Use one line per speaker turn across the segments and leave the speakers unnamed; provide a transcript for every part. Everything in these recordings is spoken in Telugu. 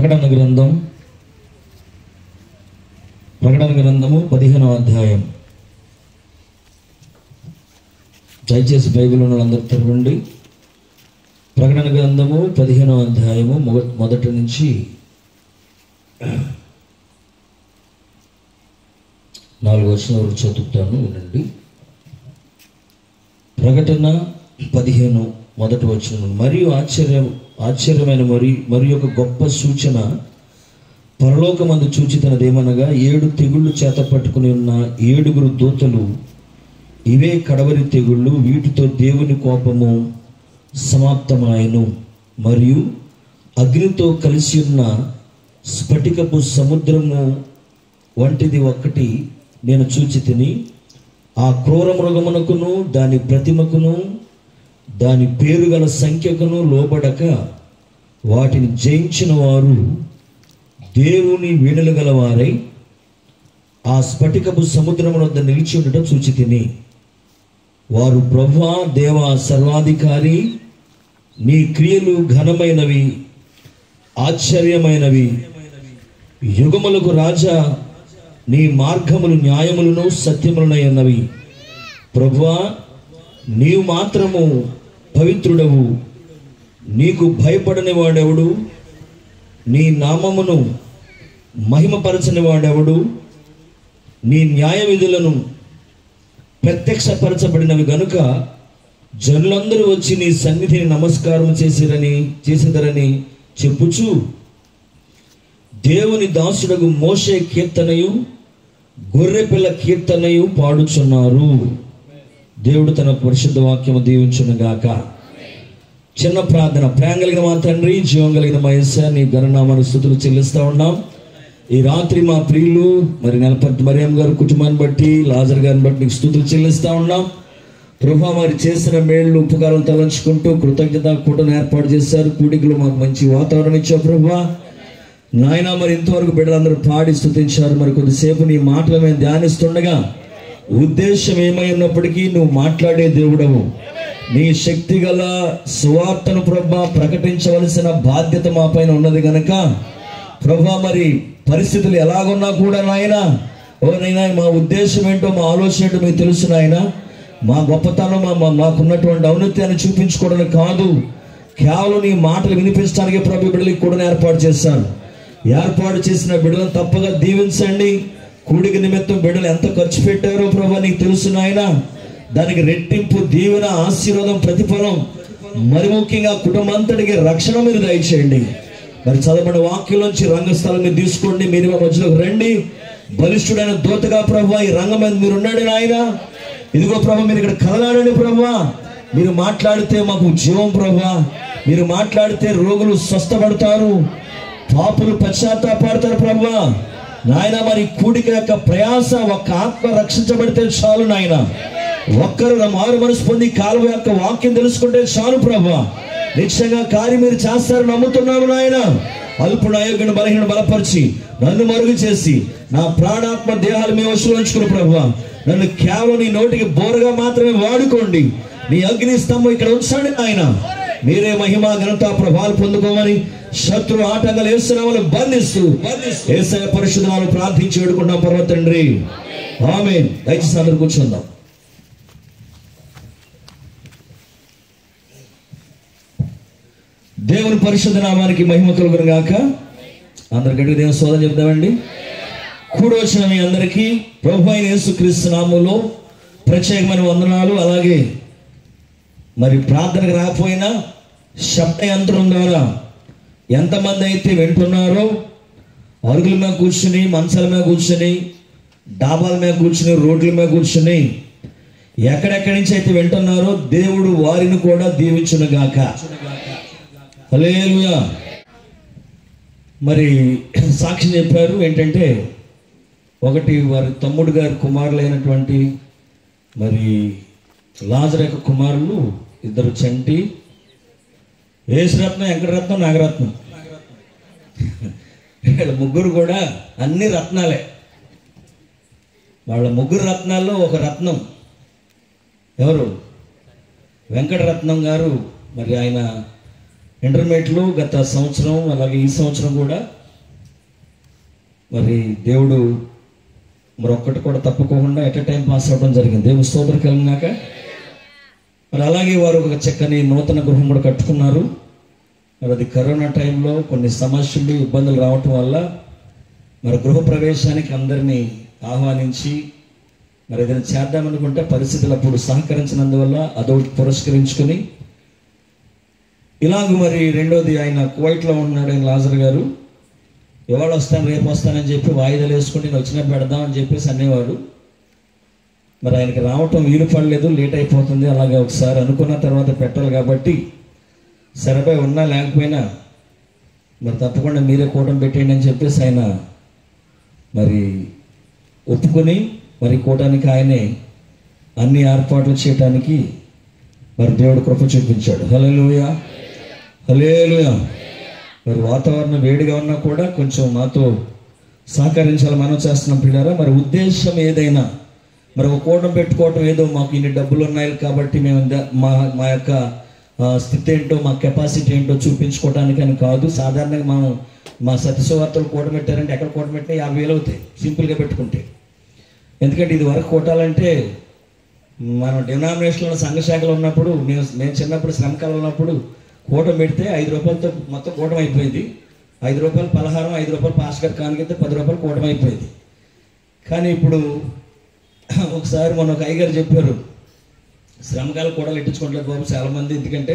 ప్రకటన గ్రంథం ప్రకటన గ్రంథము పదిహేనవ అధ్యాయం దయచేసి బైబిల్ ఉన్న వాళ్ళందరూ తెరవండి ప్రకటన గ్రంథము పదిహేనవ అధ్యాయము మొగ మొదటి నుంచి నాలుగు వచ్చిన వరకు చదువుతాను వినండి ప్రకటన పదిహేను మొదటి వచ్చిన మరియు ఆశ్చర్యం ఆశ్చర్యమైన మరి మరి ఒక గొప్ప సూచన పరలోకమందు చూచితనదేమనగా ఏడు తెగుళ్ళు చేత పట్టుకుని ఉన్న ఏడుగురు దూతలు ఇవే కడవరి తెగుళ్ళు వీటితో దేవుని కోపము సమాప్తమాయను మరియు అగ్నితో కలిసి ఉన్న స్ఫటికపు సముద్రము వంటిది ఒక్కటి నేను చూచి తిని ఆ క్రూర మృగమునకును దాని ప్రతిమకును దాని పేరు గల సంఖ్యకును లోబడక వాటిని జయించిన వారు దేవుని వీణలు గలవారై ఆ స్ఫటికపు సముద్రమున వద్ద నిలిచి ఉండటం చూచి తిని వారు ప్రభా దేవా సర్వాధికారి నీ క్రియలు ఘనమైనవి ఆశ్చర్యమైనవి యుగములకు రాజా నీ మార్గములు న్యాయములను సత్యములనై ఉన్నవి ప్రభువా నీవు మాత్రము పవిత్రుడవు నీకు భయపడని వాడెవడు నీ నామమును మహిమపరచని వాడెవడు నీ న్యాయ విధులను ప్రత్యక్షపరచబడినవి గనుక జనులందరూ వచ్చి నీ సన్నిధిని నమస్కారం చేసిరని చేసిదరని చెప్పుచు దేవుని దాసుడగు మోషే కీర్తనయు గొర్రెపిల్ల కీర్తనయు పాడుచున్నారు దేవుడు తన పరిశుద్ధ వాక్యము దీవించునుగాక చిన్న ప్రార్థన ప్రేమ కలిగిన మా తండ్రి జీవం కలిగిన మా యేసయ్య, నీ గణనామాను స్థుతులు చెల్లిస్తూ ఉన్నాం ఈ రాత్రి మా ప్రియులు మరి నెలపతి మరియం గారు కుటుంబాన్ని బట్టి లాజర్ గారిని బట్టి నీకు స్థుతులు చెల్లిస్తూ ఉన్నాం ప్రభా మరి చేసిన మేళ్ళు ఉపకారాలు తలంచుకుంటూ కృతజ్ఞత కూటను ఏర్పాటు చేశారు కూడికలు మాకు మంచి వాతావరణం ఇచ్చావు ప్రభా నాయన మరి ఇంతవరకు బిడ్డలందరూ పాడి స్థుతించారు మరి కొద్దిసేపు నీ మాటలు మేము ధ్యానిస్తుండగా ఉద్దేశం ఏమై ఉన్నప్పటికీ నువ్వు మాట్లాడే దేవుడవు నీ శక్తి గల సువార్తను ప్రభా ప్రకటించవలసిన బాధ్యత మా పైన ఉన్నది గనక ప్రభా మరి పరిస్థితులు ఎలాగున్నా కూడా నాయన ఓ నైనా మా ఉద్దేశం ఏంటో మా ఆలోచన ఏంటో మీకు తెలుసు నాయన మా గొప్పతనం మా మా- మాకున్నటువంటి ఔన్నత్యాన్ని చూపించుకోవడానికి కాదు కేవలం నీ మాటలు వినిపించడానికి ప్రభు బిడ్డలకి కూడా ఏర్పాటు చేశారు ఏర్పాటు చేసిన బిడ్డలను తప్పగా దీవించండి కూడిక నిమిత్తం బిడ్డలు ఎంత ఖర్చు పెట్టారో ప్రభా నీకు తెలుసు నాయన దానికి రెట్టింపు దీవెన ఆశీర్వాదం ప్రతిఫలం మరి ముఖ్యంగా కుటుంబంతటికి రక్షణ మీరు దయచేయండి మరి చదవబడిన వాక్యంలోంచి రంగస్థలం మీరు తీసుకోండి మీరు మా మధ్యలోకి రండి బలిష్ఠుడైన దూతగా ప్రభు ఈ రంగం మీద మీరు ఉండండి నాయన ఇదిగో ప్రభు మీరు ఇక్కడ కదలాడండి ప్రభు మీరు మాట్లాడితే మాకు జీవం ప్రభు మీరు మాట్లాడితే రోగులు స్వస్థపడతారు పాపులు పశ్చాత్తాపడతారు ప్రభు నాయన మరి కూడిక యొక్క ప్రయాస ఒక్క ఆత్మ రక్షించబడితే చాలు నాయన ఒక్కరు నా మారు మనసు పొంది కాలువ యొక్క వాక్యం తెలుసుకుంటే చాలు ప్రభు నిశ్చయంగా కార్యం మీరు చేస్తారు నమ్ముతున్నాము నాయన అల్పు నాయకుని బలహీన బలపరిచి నన్ను మరుగు చేసి నా ప్రాణాత్మ దేహాలు మేము వశులు ఉంచుకుని ప్రభు నన్ను కేవలం నీ నోటికి బోరగా మాత్రమే వాడుకోండి నీ అగ్ని స్తంభం ఇక్కడ ఉంచండి ఆయన మీరే మహిమ ఘనత ప్రభావాలు పొందుకోమని శత్రు ఆటంకాలు వేస్తున్నామని బంధిస్తూ ఏసయ పరిశుద్ధనాలు ప్రార్థించి వేడుకుంటాం పర్వ తండ్రి ఆమె దయచేసి అందరు కూర్చుందాం దేవుని పరిశుద్ధ నామానికి మహిమ కలుగును గాక అందరి గడికి దేవుని సోదం చెప్తామండి కూడి వచ్చిన మీ అందరికీ ప్రభు అయిన యేసుక్రీస్తు నామంలో ప్రత్యేకమైన వందనాలు అలాగే మరి ప్రార్థనకు రాకపోయినా శబ్ద యంత్రం ద్వారా ఎంతమంది అయితే వింటున్నారో అరుగుల మీద కూర్చుని మంచాల మీద కూర్చుని డాబాల మీద కూర్చుని రోడ్ల మీద కూర్చుని ఎక్కడెక్కడి నుంచి అయితే వింటున్నారో దేవుడు వారిని కూడా దీవించును గాక హల్లెలూయా మరి సాక్ష్యం చెప్పారు ఏంటంటే ఒకటి వారి తమ్ముడు గారి కుమారులైనటువంటి మరి లాజర్ యొక్క కుమారులు ఇద్దరు చంటి యేసురత్నం వెంకటరత్నం నాగరత్నం వీళ్ళ ముగ్గురు కూడా అన్ని రత్నాలే వాళ్ళ ముగ్గురు రత్నాల్లో ఒక రత్నం ఎవరు వెంకటరత్నం గారు మరి ఆయన ఇంటర్మీడియట్లో గత సంవత్సరం అలాగే ఈ సంవత్సరం కూడా మరి దేవుడు మరి ఒక్కటి కూడా తప్పకుండా ఎట్ టైం పాస్ అవ్వడం జరిగింది దేవుని స్తోత్రం కలిగినాక మరి అలాగే వారు ఒక చక్కని నూతన గృహం కూడా కట్టుకున్నారు మరి అది కరోనా టైంలో కొన్ని సమస్యలు ఇబ్బందులు రావటం వల్ల మరి గృహ ప్రవేశానికి అందరినీ ఆహ్వానించి మరి ఏదైనా చేద్దామనుకుంటే పరిస్థితులు అప్పుడు సహకరించినందువల్ల అదొకటి పురస్కరించుకుని ఇలాగ మరి రెండోది ఆయన కువైట్లో ఉన్నాడు ఆయన లాజర్ గారు ఇవాళ వస్తాను రేపు వస్తానని చెప్పి వాయిదాలు వేసుకుని నేను వచ్చినా పెడదాం అని చెప్పేసి అనేవాడు మరి ఆయనకి రావటం వీలు పడలేదు లేట్ అయిపోతుంది అలాగే ఒకసారి అనుకున్న తర్వాత పెట్టాలి కాబట్టి సరేపై ఉన్నా లేకపోయినా మరి తప్పకుండా మీరే కూటం పెట్టేయండి అని చెప్పేసి ఆయన మరి ఒప్పుకొని మరి కూటానికి ఆయనే అన్ని ఏర్పాట్లు చేయటానికి మరి దేవుడు కృప చూపించాడు హలోయ హలేలుయ మరి వాతావరణం వేడిగా ఉన్నా కూడా కొంచెం మాతో సహకరించాలి మనం చేస్తున్నాం పిల్లరా మరి ఉద్దేశం ఏదైనా మరి ఒక కూటం పెట్టుకోవటం ఏదో మాకు ఇన్ని డబ్బులు ఉన్నాయి కాబట్టి మేము ద- మా మా యొక్క ఆ, స్థితి ఏంటో మా కెపాసిటీ ఏంటో చూపించుకోవడానికి అని కాదు సాధారణంగా మనం మా సత్యసువార్తలు కూటం పెట్టారంటే ఎక్కడ కూటం పెట్టినా యాభై వేలు అవుతాయి సింపుల్గా పెట్టుకుంటే ఎందుకంటే ఇది వరకు కొట్టాలంటే మనం డినామినేషన్లో సంఘశాఖలో ఉన్నప్పుడు మేము మేము చిన్నప్పుడు శ్రమకాలం ఉన్నప్పుడు కూటం పెడితే ఐదు రూపాయలతో మొత్తం కూటం అయిపోయింది ఐదు రూపాయలు పలహారం ఐదు రూపాయలు పాస్ గారు కానికైతే పది రూపాయలు కూటం అయిపోయింది కానీ ఇప్పుడు ఒకసారి మొన్న ఒక అయ్యగారు చెప్పారు శ్రమకాలం కూడా ఇట్టించుకోవట్లేదు బాబు చాలామంది ఎందుకంటే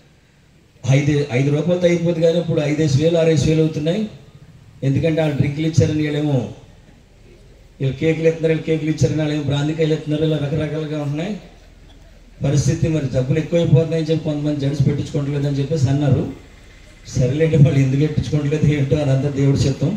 ఐదు ఐదు రూపాయలతో అయిపోతుంది కానీ ఇప్పుడు ఐదేసి వేలు ఆరేసి వేలు అవుతున్నాయి ఎందుకంటే వాళ్ళు డ్రింకులు ఇచ్చారని వీళ్ళేమో వీళ్ళు కేకులు ఎత్తున్నారు వీళ్ళు కేకులు ఇచ్చారని వాళ్ళు ఏమో బ్రాందికాయలు ఎత్తున్నారు ఇలా రకరకాలుగా ఉన్నాయి పరిస్థితి మరి జబ్బులు ఎక్కువైపోతున్నాయని చెప్పి కొంతమంది జడ్స్ పెట్టించుకోవట్లేదు అని చెప్పేసి అన్నారు సరేలేండి వాళ్ళు ఎందుకు పెట్టించుకోవట్లేదు ఏంటో అదంతా దేవుడి చిత్తం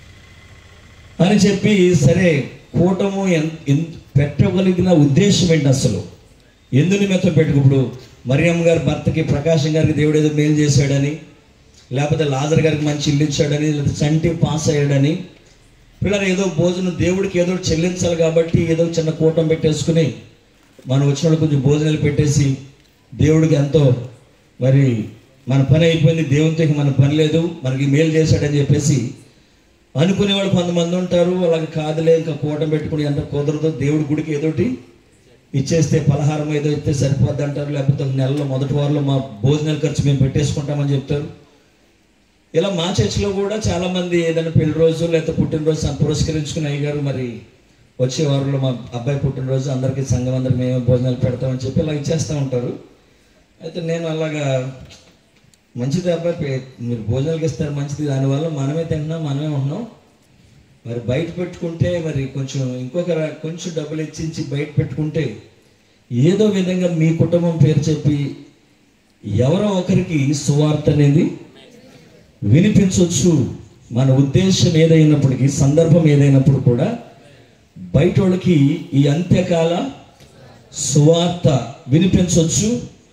అని చెప్పి సరే కూటము ఎన్- ఎన్- పెట్టగలిగిన ఉద్దేశం ఏంటి అసలు ఎందు నిమిత్తం పెట్టుకుప్పుడు మరియమ్మ గారి భర్తకి ప్రకాశం గారికి దేవుడు ఏదో మేలు చేశాడని లేకపోతే లాజర్ గారికి మంచి ఇల్లు ఇచ్చాడని లేకపోతే చంటి పాస్ అయ్యాడని పిల్లలు ఏదో భోజనం దేవుడికి ఏదో ఒకటి చెల్లించాలి కాబట్టి ఏదో చిన్న కూటం పెట్టేసుకుని మనం వచ్చిన వాళ్ళు కొంచెం భోజనాలు పెట్టేసి దేవుడికి ఎంతో మరి మన పని అయిపోయింది దేవునితో ఇక మన పని లేదు మనకి మేలు చేశాడని చెప్పేసి అనుకునే వాళ్ళు కొంతమంది ఉంటారు అలాగే కాదులే ఇంకా కూటం పెట్టుకుని ఎంత కుదరదు దేవుడి గుడికి ఏదోటి ఇచ్చేస్తే పలహారం ఏదో ఇస్తే సరిపోద్ది అంటారు లేకపోతే ఒక నెలలో మొదటి వారంలో మా భోజనాల ఖర్చు మేము పెట్టేసుకుంటామని చెప్తారు ఇలా మా చర్చిలో కూడా చాలా మంది ఏదైనా పెళ్లి రోజు లేకపోతే పుట్టినరోజు సం- పురస్కరించుకుని అయ్యారు మరి వచ్చే వారంలో మా అబ్బాయి పుట్టినరోజు అందరికీ సంఘం అందరికి మేమే భోజనాలు పెడతామని చెప్పి ఇలా ఇచ్చేస్తూ ఉంటారు అయితే నేను అలాగా మంచిది అబ్బాయి పే- మీరు భోజనాలకు ఇస్తారు మంచిది దానివల్ల మనమే తింటున్నాం మనమే ఉంటున్నాం మరి బయట పెట్టుకుంటే మరి కొంచెం ఇంకొక ర- కొంచెం డబ్బులు ఇచ్చించి బయట పెట్టుకుంటే ఏదో విధంగా మీ కుటుంబం పేరు చెప్పి ఎవరో ఒకరికి సువార్త అనేది వినిపించవచ్చు మన ఉద్దేశం ఏదైనప్పటికీ సందర్భం ఏదైనప్పుడు కూడా బయట వాళ్ళకి ఈ అంత్యకాల సువార్త వినిపించవచ్చు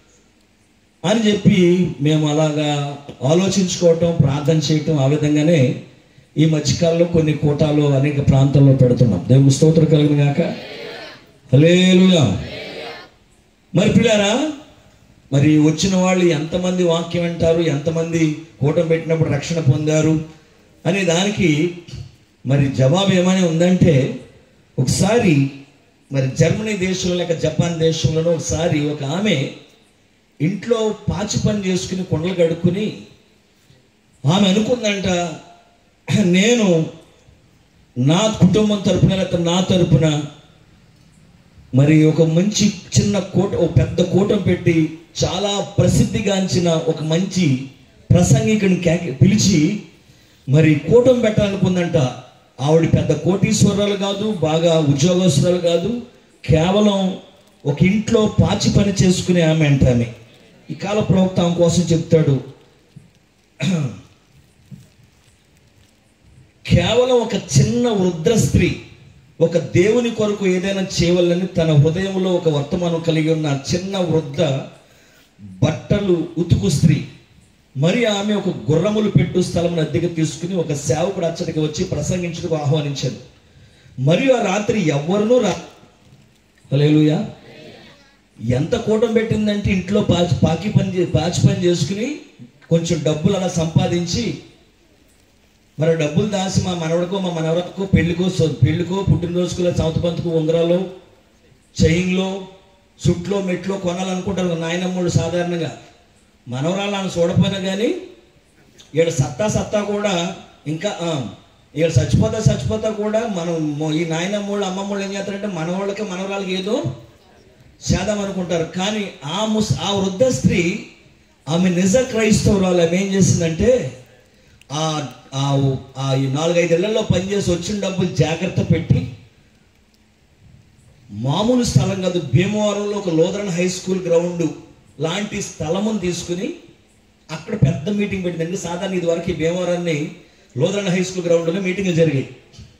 అని చెప్పి మేము అలాగా ఆలోచించుకోవటం ప్రార్థన చేయటం ఆ విధంగానే ఈ మధ్యకాలంలో కొన్ని కోటాలు అనేక ప్రాంతాల్లో పెడుతున్నాం దేవుని స్తోత్రం కలిగిన గాక హల్లెలూయా మరి పిల్లారా మరి వచ్చిన వాళ్ళు ఎంతమంది వాక్యం వింటారు ఎంతమంది కూటం పెట్టినప్పుడు రక్షణ పొందారు అనే దానికి మరి జవాబు ఏమైనా ఉందంటే ఒకసారి మరి జర్మనీ దేశంలో లేక జపాన్ దేశంలోనో ఒకసారి ఒక ఆమె ఇంట్లో పాచి పని చేసుకుని కొండలు కడుక్కుని ఆమె అనుకుందంట నేను నా కుటుంబం తరపున లేకపోతే నా తరపున మరి ఒక మంచి చిన్న కోట ఒక పెద్ద కూటం పెట్టి చాలా ప్రసిద్ధిగాంచిన ఒక మంచి ప్రసంగికుని కేక పిలిచి మరి కూటం పెట్టాలనుకుందంట ఆవిడ పెద్ద కోటీశ్వరాలు కాదు బాగా ఉద్యోగస్తురాలు కాదు కేవలం ఒక ఇంట్లో పాచి పని చేసుకునే ఆమె అంట ఆమె ఈ కాల ప్రవక్త ఆమె కోసం చెప్తాడు కేవలం ఒక చిన్న వృద్ధ స్త్రీ ఒక దేవుని కొరకు ఏదైనా చేయవాలని తన హృదయంలో ఒక వర్తమానం కలిగి ఉన్న ఆ చిన్న వృద్ధ బట్టలు ఉతుకు స్త్రీ మరి ఆమె ఒక గుర్రములు పెట్టు స్థలం అద్దెకు తీసుకుని ఒక సేవకుడు అచ్చటికి వచ్చి ప్రసంగించుటకు ఆహ్వానించాడు మరియు ఆ రాత్రి ఎవ్వరునూ రా హల్లెలూయా ఎంత కూటం పెట్టిందంటే ఇంట్లో పాచి పాకి పని చే- పాచి పని చేసుకుని కొంచెం డబ్బులు అలా సంపాదించి మరి డబ్బులు దాసి మా మనవడికో మా మనవరకో పెళ్లికో సో- పెళ్లికో పుట్టినరోజుకో లేదా చౌత పంతుకు ఉంగరాలు చైన్లో చుట్లో మెట్లో కొనాలనుకుంటారు నాయనమ్మళ్ళు సాధారణంగా మనవరాళ్ళని చూడపోయినా కానీ ఈడ సత్తా సత్తా కూడా ఇంకా ఆ, ఈడ చచ్చిపోతా చచ్చిపోతా కూడా మనం మొ- ఈ నాయనమ్మోళ్ళు అమ్మమ్మోళ్ళు ఏం చేస్తారంటే మనవాళ్ళకి మనవరాళ్ళకి ఏదో చేద్దాం అనుకుంటారు కానీ ఆ ముస్ ఆ వృద్ధ స్త్రీ ఆమె నిజ క్రైస్తవురాలు ఆమె ఏం చేసిందంటే ఆ ఆ ఆ ఈ నాలుగైదేళ్లలో పనిచేసి వచ్చిన డబ్బులు జాగ్రత్త పెట్టి మామూలు స్థలం కాదు భీమవరంలో ఒక లోదరన్ హై స్కూల్ గ్రౌండ్ లాంటి స్థలమును తీసుకుని అక్కడ పెద్ద మీటింగ్ పెట్టిందండి సాధారణ ఇది వరకు ఈ భీమవరాన్ని లోదరన్ హై స్కూల్ గ్రౌండ్లో మీటింగ్లు జరిగాయి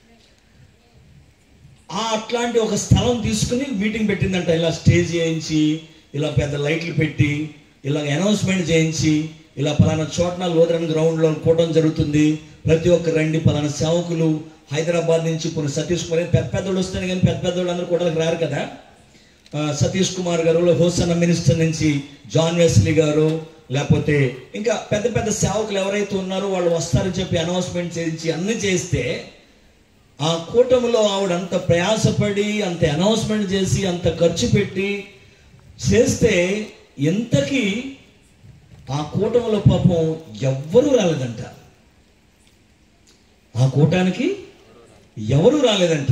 ఆ అట్లాంటి ఒక స్థలం తీసుకుని మీటింగ్ పెట్టిందంట ఇలా స్టేజ్ చేయించి ఇలా పెద్ద లైట్లు పెట్టి ఇలా అనౌన్స్మెంట్ చేయించి ఇలా పలానా చోటన లోదరన్ గ్రౌండ్లో కూటం జరుగుతుంది ప్రతి ఒక్క రండి పలానా సేవకులు హైదరాబాద్ నుంచి కొన్ని సతీష్ కుమార్ పెద్ద పెద్దోళ్ళు వస్తాను కానీ పెద్ద పెద్దోళ్ళు అందరూ కూడా రారు కదా ఆ, సతీష్ కుమార్ గారు హోసన్న మినిస్టర్ నుంచి జాన్ వెస్లీ గారు లేకపోతే ఇంకా పెద్ద పెద్ద సేవకులు ఎవరైతే ఉన్నారో వాళ్ళు వస్తారని చెప్పి అనౌన్స్మెంట్ చేయించి అన్ని చేస్తే ఆ కూటమిలో ఆవిడ అంత ప్రయాసపడి అంత అనౌన్స్మెంట్ చేసి అంత ఖర్చు పెట్టి చేస్తే ఎంతకి ఆ కూటమిలో పాపం ఎవ్వరూ రాలేదంట ఆ కూటానికి ఎవరు రాలేదంట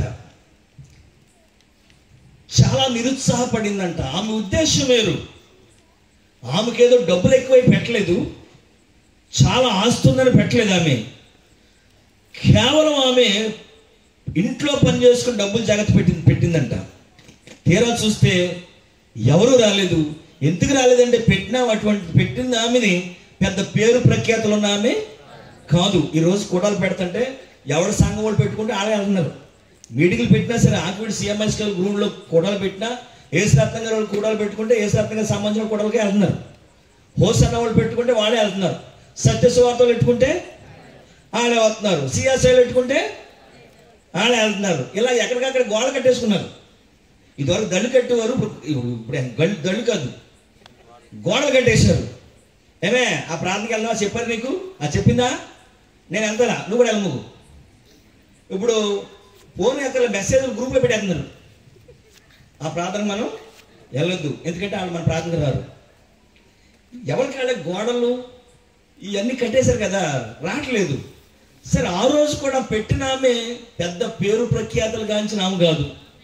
చాలా నిరుత్సాహపడిందంట ఆమె ఉద్దేశం వేరు ఆమెకేదో డబ్బులు ఎక్కువై పెట్టలేదు చాలా ఆస్తుందని పెట్టలేదు ఆమె కేవలం ఆమె ఇంట్లో పని చేసుకుని డబ్బులు జాగ్రత్త పెట్టింది పెట్టిందంట తీరా చూస్తే ఎవరు రాలేదు ఎందుకు రాలేదంటే పెట్టినా అటువంటి పెట్టిన ఆమెని పెద్ద పేరు ప్రఖ్యాతులు ఉన్న ఆమె కాదు ఈరోజు కూడాలు పెడుతుంటే ఎవరి సంఘం వాళ్ళు పెట్టుకుంటే ఆడే వెళ్తున్నారు మీటింగ్లు పెట్టినా సరే ఆకువిడి సిఎంఎస్ గ్రూప్లో కూడాలు పెట్టినా ఏసు రత్నం గారు వాళ్ళు కూడాలు పెట్టుకుంటే ఏసు రత్నం గారికి సంబంధించిన కూడలకే వెళ్తున్నారు హోస్ అన్న వాళ్ళు పెట్టుకుంటే వాళ్ళే వెళ్తున్నారు సత్యసువార్తలు పెట్టుకుంటే ఆడే వస్తున్నారు సిఆర్సీలు పెట్టుకుంటే ఆడే వెళ్తున్నారు ఇలా ఎక్కడికక్కడ గోడ కట్టేసుకున్నారు ఇదివరకు దళ్ళు కట్టేవారు ఇప్పుడు ఇప్పుడు గళ్ళు దళ్ళు కాదు గోడలు కట్టేశారు ఏమే ఆ ప్రాంతంకి వెళ్దామా చెప్పారు నీకు ఆ చెప్పిందా నేను వెళ్తానా నువ్వు కూడా వెళ్ళము ఇప్పుడు ఫోన్ యొక్క మెసేజ్ గ్రూప్లో పెట్టేస్తున్నారు ఆ ప్రార్థనకు మనం వెళ్ళొద్దు ఎందుకంటే వాళ్ళు మన ప్రార్థనకు రారు ఎవరికి వాళ్ళ గోడలు ఇవన్నీ కట్టేశారు కదా రావట్లేదు సరే ఆ రోజు కూడా పెట్టిన ఆమె పెద్ద పేరు ప్రఖ్యాతలు గాంచిన ఆమె కాదు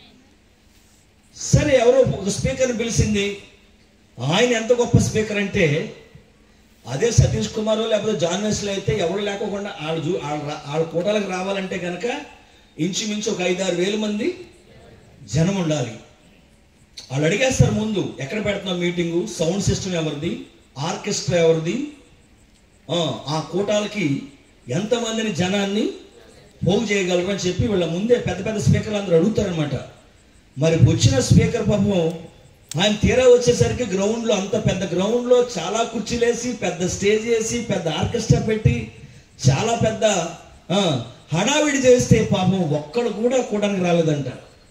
సరే ఎవరో ఒక స్పీకర్ని పిలిచింది ఆయన ఎంత గొప్ప స్పీకర్ అంటే అదే సతీష్ కుమార్ లేకపోతే జాన్ వెస్లీ అయితే ఎవరు లేకోకుండా వాళ్ళు చూ వాళ్ళ రా- వాళ్ళ కూటాలకు రావాలంటే కనుక ఇంచుమించు ఒక ఐదారు వేల మంది జనం ఉండాలి వాళ్ళు అడిగేస్తారు ముందు ఎక్కడ పెడుతున్నాం మీటింగు సౌండ్ సిస్టమ్ ఎవరిది ఆర్కెస్ట్రా ఎవరిది ఆ, ఆ కూటాలకి ఎంతమందిని జనాన్ని పోగు చేయగలరు అని చెప్పి వీళ్ళ ముందే పెద్ద పెద్ద స్పీకర్లు అందరూ అడుగుతారనమాట మరి వచ్చిన స్పీకర్ పాపం ఆయన తీరా వచ్చేసరికి గ్రౌండ్లో అంత పెద్ద గ్రౌండ్లో చాలా కుర్చీలేసి పెద్ద స్టేజ్ వేసి పెద్ద ఆర్కెస్ట్రా పెట్టి చాలా పెద్ద ఆ, హడావిడి చేస్తే పాపం ఒక్కడు కూడా కూటానికి రాలేదంట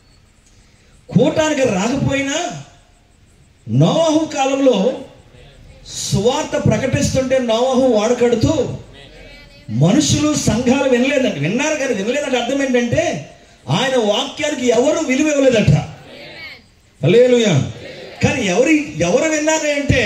కూటానికి రాకపోయినా నోవాహు కాలంలో సువార్త ప్రకటిస్తుంటే నోవాహు వాడకడుతూ మనుషులు సంఘాలు వినలేదంట విన్నారు కానీ వినలేదంటే అర్థం ఏంటంటే ఆయన వాక్యానికి ఎవరు విలువ ఇవ్వలేదట హల్లెలూయా కానీ ఎవరి ఎవరు విన్నారు అంటే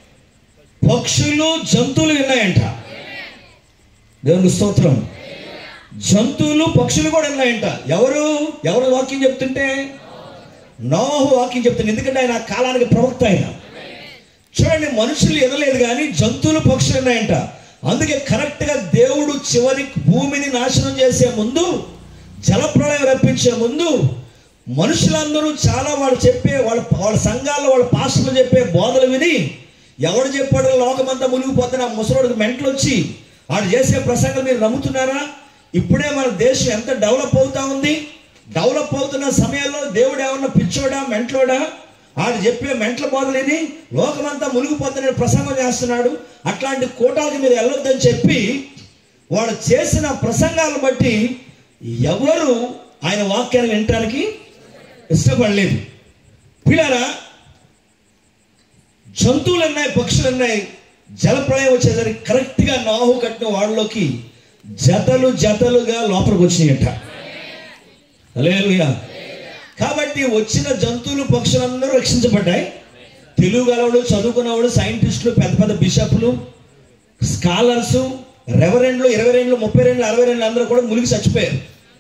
పక్షులు జంతువులు విన్నాయంట దేవునికి స్తోత్రం జంతువులు పక్షులు కూడా విన్నాయంట ఎవరు ఎవరు వాక్యం చెప్తుంటే నోహు వాక్యం చెప్తుంది ఎందుకంటే ఆయన ఆ కాలానికి ప్రవక్త ఆయన చూడండి మనుషులు వినలేదు కానీ జంతువులు పక్షులు ఉన్నాయంట అందుకే కరెక్ట్ గా దేవుడు చివరి భూమిని నాశనం చేసే ముందు జలప్రళయం రప్పించే ముందు మనుషులందరూ చాలా వాళ్ళు చెప్పే వాళ్ళ వాళ్ళ సంఘాల్లో వాళ్ళ పాస్టర్లు చెప్పే బోధలు విని ఎవడు చెప్పాడో లోకమంతా మునిగిపోతున్న ఆ ముసలోడికి మెంటలు వచ్చి వాడు చేసే ప్రసంగం మీరు నమ్ముతున్నారా ఇప్పుడే మన దేశం ఎంత డెవలప్ అవుతా ఉంది డెవలప్ అవుతున్న సమయంలో దేవుడు ఏమన్నా పిచ్చోడా మెంట్లోడా ఆడు చెప్పే మెంట్ల బోధలేని లోకమంతా మునిగిపోతున్న ప్రసంగం చేస్తున్నాడు అట్లాంటి కూటాలకి మీరు వెళ్ళొద్దని చెప్పి వాడు చేసిన ప్రసంగాలను బట్టి ఎవరు ఆయన వాక్యాన్ని వినటానికి ఇష్టపడలేదు పిల్లరా జంతువులు ఉన్నాయి పక్షులు ఉన్నాయి జలప్రళయం వచ్చేసరికి కరెక్ట్గా నాహు కట్టిన వాళ్ళలోకి జతలు జతలుగా లోపలికి వచ్చినాయట హల్లెలూయా కాబట్టి వచ్చిన జంతువులు పక్షులందరూ రక్షించబడ్డాయి తెలుగు గలవాడు చదువుకున్నవాడు సైంటిస్టులు పెద్ద పెద్ద బిషప్లు స్కాలర్స్ రెవరెండ్లు ఇరవై రెండ్లు ముప్పై రెండ్లు అరవై రెండ్లు అందరూ కూడా మునిగి చచ్చిపోయారు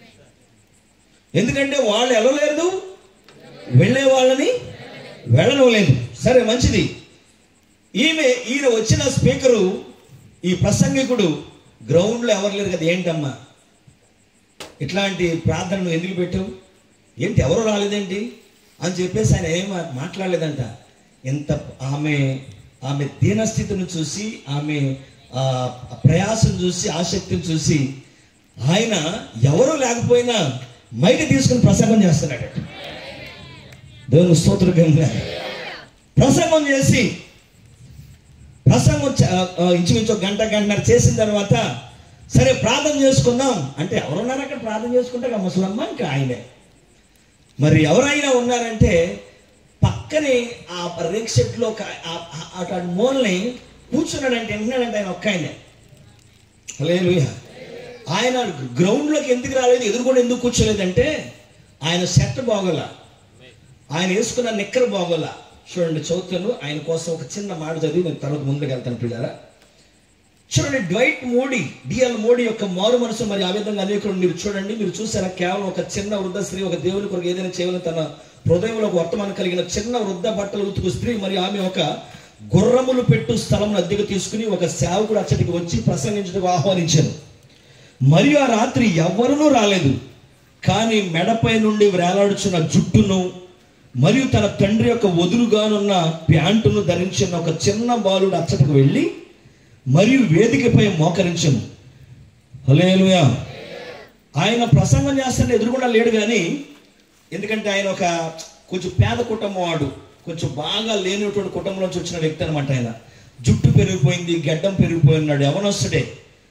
ఎందుకంటే వాళ్ళు వెళ్ళలేదు వెళ్ళే వాళ్ళని వెళ్ళనివ్వలేదు సరే మంచిది ఈమె ఈయన వచ్చిన స్పీకరు ఈ ప్రసంగికుడు గ్రౌండ్లో ఎవరు లేరు కదా ఏంటమ్మా ఇట్లాంటి ప్రార్థన నువ్వు ఎందుకు పెట్టావు ఏంటి ఎవరు రాలేదేంటి అని చెప్పేసి ఆయన ఏం మా- మాట్లాడలేదంట ఎంత ఆమె ఆమె దీనస్థితిని చూసి ఆమె ఆ, ప్రయాసం చూసి ఆసక్తిని చూసి ఆయన ఎవరు లేకపోయినా మైకి తీసుకుని ప్రసంగం చేస్తున్నాడు దేవుని స్తోత్రకంగా ప్రసంగం చేసి ప్రసంగం చ- ఆ, ఇంచుమించు ఒక గంట గంటన్నర చేసిన తర్వాత సరే ప్రార్థన చేసుకుందాం అంటే ఎవరున్నారు అక్కడ ప్రార్థన చేసుకుంటే ఇక ముసలమ్మ ఇంకా ఆయనే మరి ఎవరైనా ఉన్నారంటే పక్కనే ఆ రేక్ షెట్లో ఒక ఆ- ఆ- అటు మూలని కూర్చున్నాడంటే వింటున్నాడంటే ఆయన ఒక్క ఆయనే హల్లెలూయా ఆయన గ్రౌండ్లోకి ఎందుకు రాలేదు ఎదురుకుండా ఎందుకు కూర్చోలేదంటే ఆయన సెట్ బాగోలా ఆయన వేసుకున్న నిక్కర బాగోలా చూడండి చదువుతాను ఆయన కోసం ఒక చిన్న మాట చదివి నేను తర్వాత ముందుకు వెళ్తాను పిల్లరా చూడండి డ్వైట్ మోడీ డిఎల్ మోడీ యొక్క మారు మనసు మరి ఆ విధంగా అనేకులు మీరు చూడండి మీరు చూసారా కేవలం ఒక చిన్న వృద్ధ స్త్రీ ఒక దేవుని కొరకు ఏదైనా చేయాలని తన హృదయంలో ఒక వర్తమానం కలిగిన చిన్న వృద్ధ బట్టలు ఉతుకు స్త్రీ మరి ఆమె ఒక గుర్రములు పెట్టు స్థలం అద్దెకు తీసుకుని ఒక సేవకుడు అచ్చటికి వచ్చి ప్రసంగించడానికి ఆహ్వానించారు మరియు ఆ రాత్రి ఎవ్వరూ రాలేదు కానీ మెడపై నుండి వేలాడుచున్న జుట్టును మరియు తన తండ్రి యొక్క వదులుగానున్న ప్యాంటును ధరించిన ఒక చిన్న బాలుడు అచ్చటకు వెళ్ళి మరియు వేదికపై మోకరించను హలేలుయా ఆయన ప్రసంగం చేస్తుంటే ఎదురుగుండా లేడు కానీ ఎందుకంటే ఆయన ఒక కొంచెం పేద కుటుంబం వాడు కొంచెం బాగా లేనటువంటి కుటుంబం నుంచి వచ్చిన వ్యక్తి అనమాట ఆయన జుట్టు పెరిగిపోయింది గడ్డం పెరిగిపోయి ఉన్నాడు ఎవనొస్తుడే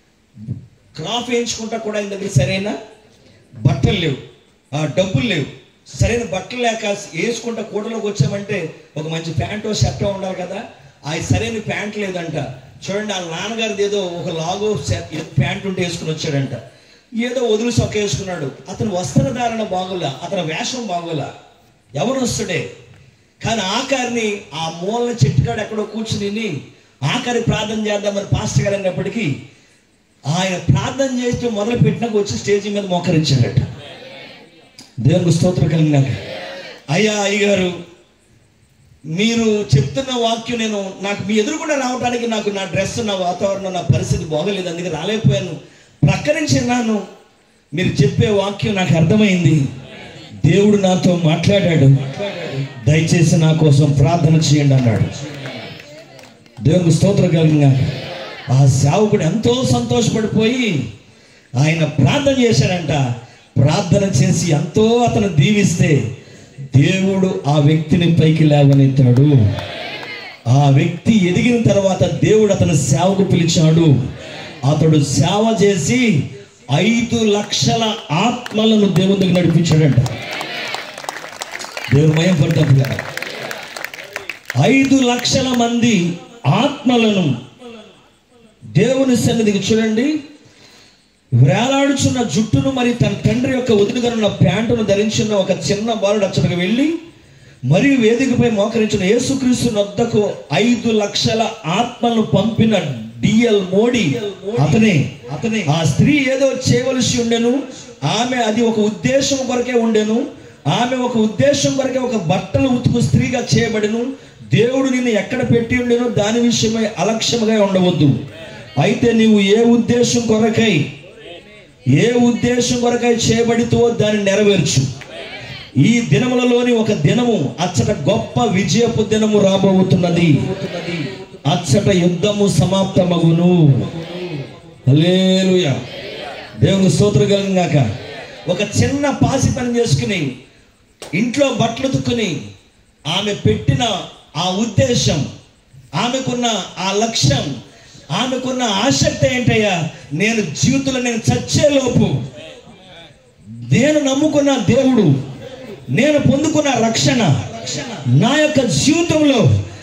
క్రాప్ వేయించుకుంటా కూడా ఆయన దగ్గర సరైన బట్టలు లేవు ఆ డబ్బులు లేవు సరైన బట్టలు లేక వేసుకుంటా కూటలోకి వచ్చామంటే ఒక మంచి ప్యాంటో షర్టో ఉండాలి కదా ఆ సరైన ప్యాంట్ లేదంట చూడండి వాళ్ళ నాన్నగారిది ఏదో ఒక లాగో ప్యాంట్ ఉంటే వేసుకుని వచ్చాడంట ఏదో వదిలి సొక్క వేసుకున్నాడు అతని వస్త్రధారణ బాగోలా అతని వేషం బాగోలా ఎవరు వస్తుడే కానీ ఆఖరిని ఆ మూలన చెట్టుకాడు ఎక్కడో కూర్చుని ఆఖరి ప్రార్థన చేద్దామని పాస్టర్ గారు అన్నప్పటికీ ఆయన ప్రార్థన చేస్తూ మొదలు పెట్టినాక వచ్చి స్టేజ్ మీద మోకరించాడట దేవునికి స్తోత్రం కలిగినాక అయ్యా అయ్యగారు మీరు చెప్తున్న వాక్యం నేను నాకు మీ ఎదురుకుండా రావడానికి నాకు నా డ్రెస్ నా వాతావరణం నా పరిస్థితి బాగలేదు అందుకే రాలేకపోయాను ప్రకరించినాను మీరు చెప్పే వాక్యం నాకు అర్థమైంది దేవుడు నాతో మాట్లాడాడు దయచేసి నా కోసం ప్రార్థన చేయండి అన్నాడు దేవునికి స్తోత్రం కలిగిన ఆ సేవకుడు ఎంతో సంతోషపడిపోయి ఆయన ప్రార్థన చేశాడంట ప్రార్థన చేసి ఎంతో అతను దీవిస్తే దేవుడు ఆ వ్యక్తిని పైకి లేవనెత్తాడు ఆ వ్యక్తి ఎదిగిన తర్వాత దేవుడు అతని సేవకు పిలిచాడు అతడు సేవ చేసి ఐదు లక్షల ఆత్మలను దేవుని దగ్గర నడిపించాడంట దేవుడు మయం పడతాడు ఐదు లక్షల మంది ఆత్మలను దేవుని సన్నిధికి చూడండి వేలాడుచున్న జుట్టును మరి తన తండ్రి యొక్క ఉదురుగనున్న ప్యాంటును ధరించిన ఒక చిన్న బాలుడు అచ్చటకు వెళ్ళి మరియు వేదికపై మోకరించిన యేసుక్రీస్తు నొద్దకు ఐదు లక్షల ఆత్మలను పంపిన డిఎల్ మోడీ అతనే అతనే ఆ స్త్రీ ఏదో చేయవలసి ఉండెను ఆమె అది ఒక ఉద్దేశం కొరకే ఉండెను ఆమె ఒక ఉద్దేశం కొరకే ఒక బట్టలు ఉతుకు స్త్రీగా చేయబడిను దేవుడు నిన్ను ఎక్కడ పెట్టి ఉండెను దాని విషయమై అలక్ష్యముగా ఉండవద్దు అయితే నీవు ఏ ఉద్దేశం కొరకై ఏ ఉద్దేశం కొరకై చేయబడితో దాన్ని నెరవేర్చు ఈ దినములలోని ఒక దినము అచ్చట గొప్ప విజయపు దినము రాబోతున్నది అచ్చట యుద్ధము సమాప్తమగును హల్లెలూయా దేవుని స్తోత్రం కలిగినాక ఒక చిన్న పాసి పని చేసుకుని ఇంట్లో బట్టలు ఉతుక్కుని ఆమె పెట్టిన ఆ ఉద్దేశం ఆమెకున్న ఆ లక్ష్యం ఆమెకున్న ఆసక్తి ఏంటయ్యా నేను జీవితంలో నేను చచ్చేలోపు నేను నమ్ముకున్న దేవుడు నేను పొందుకున్న రక్షణ నా యొక్క జీవితంలో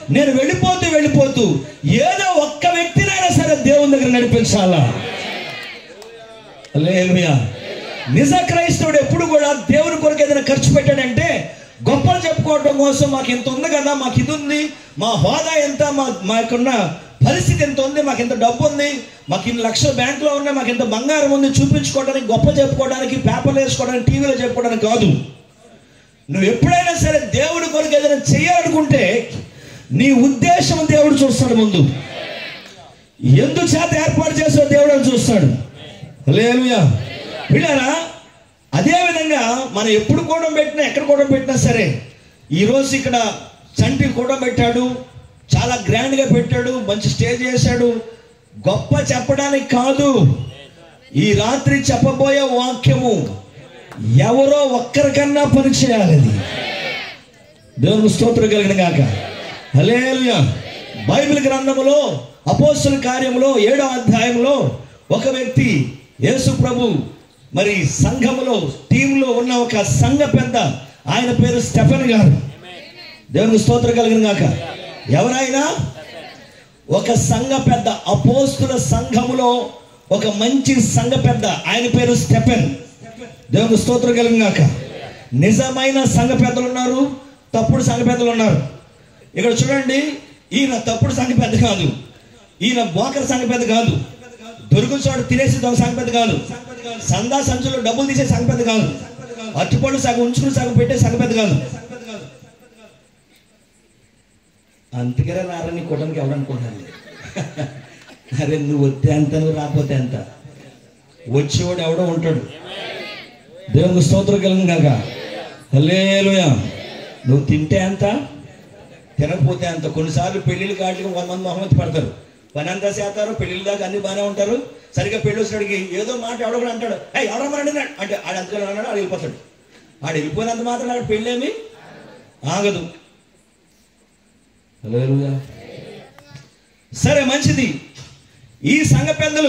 నేను వెళ్ళిపోతూ వెళ్ళిపోతూ ఏదో ఒక్క వ్యక్తినైనా సరే దేవుని దగ్గర నడిపించాలా హల్లెలూయా నిజ క్రైస్తవుడు ఎప్పుడు కూడా దేవుని కొరకు ఏదైనా ఖర్చు పెట్టాడంటే గొప్పలు చెప్పుకోవడం కోసం మాకు ఇంత ఉంది కదా మాకు ఇది ఉంది మా హోదా ఎంత మా మాకున్న పరిస్థితి ఎంత ఉంది మాకు ఇంత డబ్బు ఉంది మాకు ఇన్ని లక్షల బ్యాంకులో ఉన్నాయి మాకు ఇంత బంగారం ఉంది చూపించుకోవడానికి గొప్ప చెప్పుకోవడానికి పేపర్లు వేసుకోవడానికి టీవీలో చెప్పుకోవడానికి కాదు నువ్వు ఎప్పుడైనా సరే దేవుడి కొరకు ఏదైనా చేయాలనుకుంటే నీ ఉద్దేశం దేవుడు చూస్తాడు ముందు ఎందుచేత ఏర్పాటు చేసిన దేవుడు అని చూస్తాడు లేలుయా పిల్లరా అదే విధంగా మనం ఎప్పుడు కూడా పెట్టినా ఎక్కడ కూడా పెట్టినా సరే ఈరోజు ఇక్కడ చంటి కూడా పెట్టాడు చాలా గ్రాండ్గా పెట్టాడు మంచి స్టేజ్ చేశాడు గొప్ప చెప్పడానికి కాదు ఈ రాత్రి చెప్పబోయే వాక్యము ఎవరో ఒక్కరికన్నా పని చేయాలి అది దేవునికి స్తోత్రం కలిగిన గాక హల్లెలూయా బైబిల్ గ్రంథములో అపోస్తుల కార్యములో ఏడో అధ్యాయంలో ఒక వ్యక్తి యేసు ప్రభు మరి సంఘములో టీంలో ఉన్న ఒక సంఘ పెద్ద ఆయన పేరు స్టెఫెన్ గారు దేవునికి స్తోత్రం కలిగిన గాక ఎవరైనా ఒక సంఘ పెద్ద అపోస్తుల సంఘములో ఒక మంచి సంఘ పెద్ద ఆయన పేరు స్టెఫెన్ దేవునికి స్తోత్రం కలిగిన గాక నిజమైన సంఘ పెద్దలు ఉన్నారు తప్పుడు సంఘ పెద్దలు ఉన్నారు ఇక్కడ చూడండి ఈయన తప్పుడు సంఘ పెద్ద కాదు ఈయన బోకర్ సంఘ పెద్ద కాదు దొరుకుల చోట తినేసి దొంగ సంఘ పెద్ద కాదు సందా సంచులో డబ్బులు తీసే సంఘ పెద్ద కాదు అట్టుపళ్ళు సగం ఉంచుకుని సగం పెట్టే సంఘ పెద్ద కాదు అంతకరే రారని కొట్టడానికి ఎవడనుకుంటాను అరే నువ్వు వస్తే ఎంత నువ్వు రాకపోతే ఎంత వచ్చేవాడు ఎవడో ఉంటాడు దేవునికి స్తోత్రం కలిగిన కాక హల్లేలుయా నువ్వు తింటే ఎంత తినకపోతే అంత కొన్నిసార్లు పెళ్లిళ్ళు కాటికి వంద మంది మొహమ్మతి పడతారు పని అంతా చేస్తారు పెళ్లిళ్ళ దాకా అన్ని బాగానే ఉంటారు సరిగ్గా పెళ్లి వచ్చినడికి ఏదో మాట ఎవడో కూడా అంటాడు ఏ ఎవడమ్మని అంటే ఆడు అంతగా అన్నాడు ఆడు వెళ్ళిపోతాడు ఆడు వెళ్ళిపోయినంత మాత్రం ఆడు పెళ్ళేమి ఆగదు హల్లెలూయా సరే మంచిది ఈ సంఘ పెద్దలు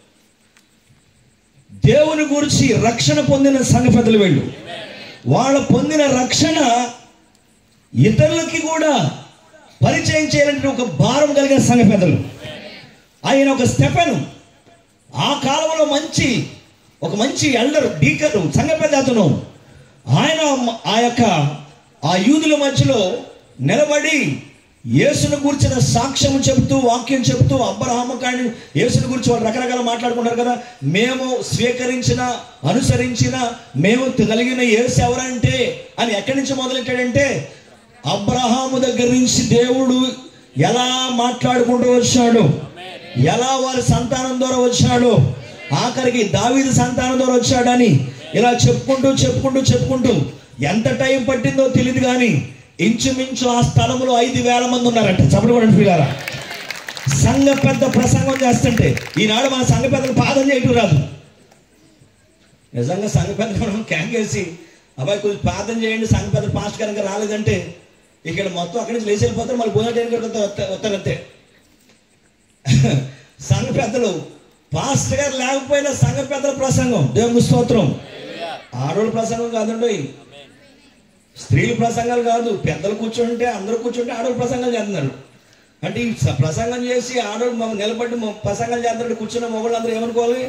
దేవుని గురించి రక్షణ పొందిన సంఘ పెద్దలు వెళ్ళు వాళ్ళ పొందిన రక్షణ ఇతరులకి కూడా పరిచయం చేయాలంటే ఒక భారం కలిగిన సంఘ పెద్దలు ఆయన ఒక స్టెఫెను ఆ కాలంలో మంచి ఒక మంచి ఎల్డర్ డీకరు సంఘ పెద్ద అతను ఆయన ఆ యొక్క ఆ యూదుల మధ్యలో నిలబడి యేసును గురించిన సాక్ష్యం చెబుతూ వాక్యం చెబుతూ అబ్రహాము కానీ యేసుని గురించి వాళ్ళు రకరకాల మాట్లాడుకుంటారు కదా మేము స్వీకరించిన అనుసరించిన మేము కలిగిన యేసు ఎవరంటే అని ఎక్కడి నుంచి మొదలెట్టాడంటే అబ్రహాము దగ్గర నుంచి దేవుడు ఎలా మాట్లాడుకుంటూ వచ్చాడు ఎలా వారి సంతానం ద్వారా వచ్చాడు ఆఖరికి దావీదు సంతానం ద్వారా వచ్చాడని ఇలా చెప్పుకుంటూ చెప్పుకుంటూ చెప్పుకుంటూ ఎంత టైం పట్టిందో తెలియదు కానీ ఇంచుమించు ఆ స్థలంలో ఐదు వేల మంది ఉన్నారంట చప్పుడు కూడా పిల్లారా సంఘ పెద్ద ప్రసంగం చేస్తుంటే ఈనాడు మన సంఘ పెద్దలు పాదం చేయటం రాదు నిజంగా సంఘ పెద్ద మనం క్యాంకేసి అబ్బాయి కొంచెం ప్రార్థన చేయండి సంఘ పెద్ద పాస్ట్ కనుక రాలేదంటే ఇక్కడ మొత్తం అక్కడి నుంచి లేచి వెళ్ళిపోతారు మళ్ళీ భోజనం చేయడానికి వస్తారంతే సంఘ పెద్దలు పాస్టర్ గారు లేకపోయినా సంఘ పెద్దల ప్రసంగం దేవుని స్తోత్రం ఆడోళ్ళ ప్రసంగం కాదండి స్త్రీల ప్రసంగాలు కాదు పెద్దలు కూర్చుంటే అందరూ కూర్చుంటే ఆడవాళ్ళు ప్రసంగాలు చేస్తున్నారు అంటే ఈ స- ప్రసంగం చేసి ఆడవాళ్ళు మమ్మల్ని నిలబడి మ- ప్రసంగాలు చేస్తున్నట్టు కూర్చున్న మొగళ్ళు అందరూ ఏమనుకోవాలి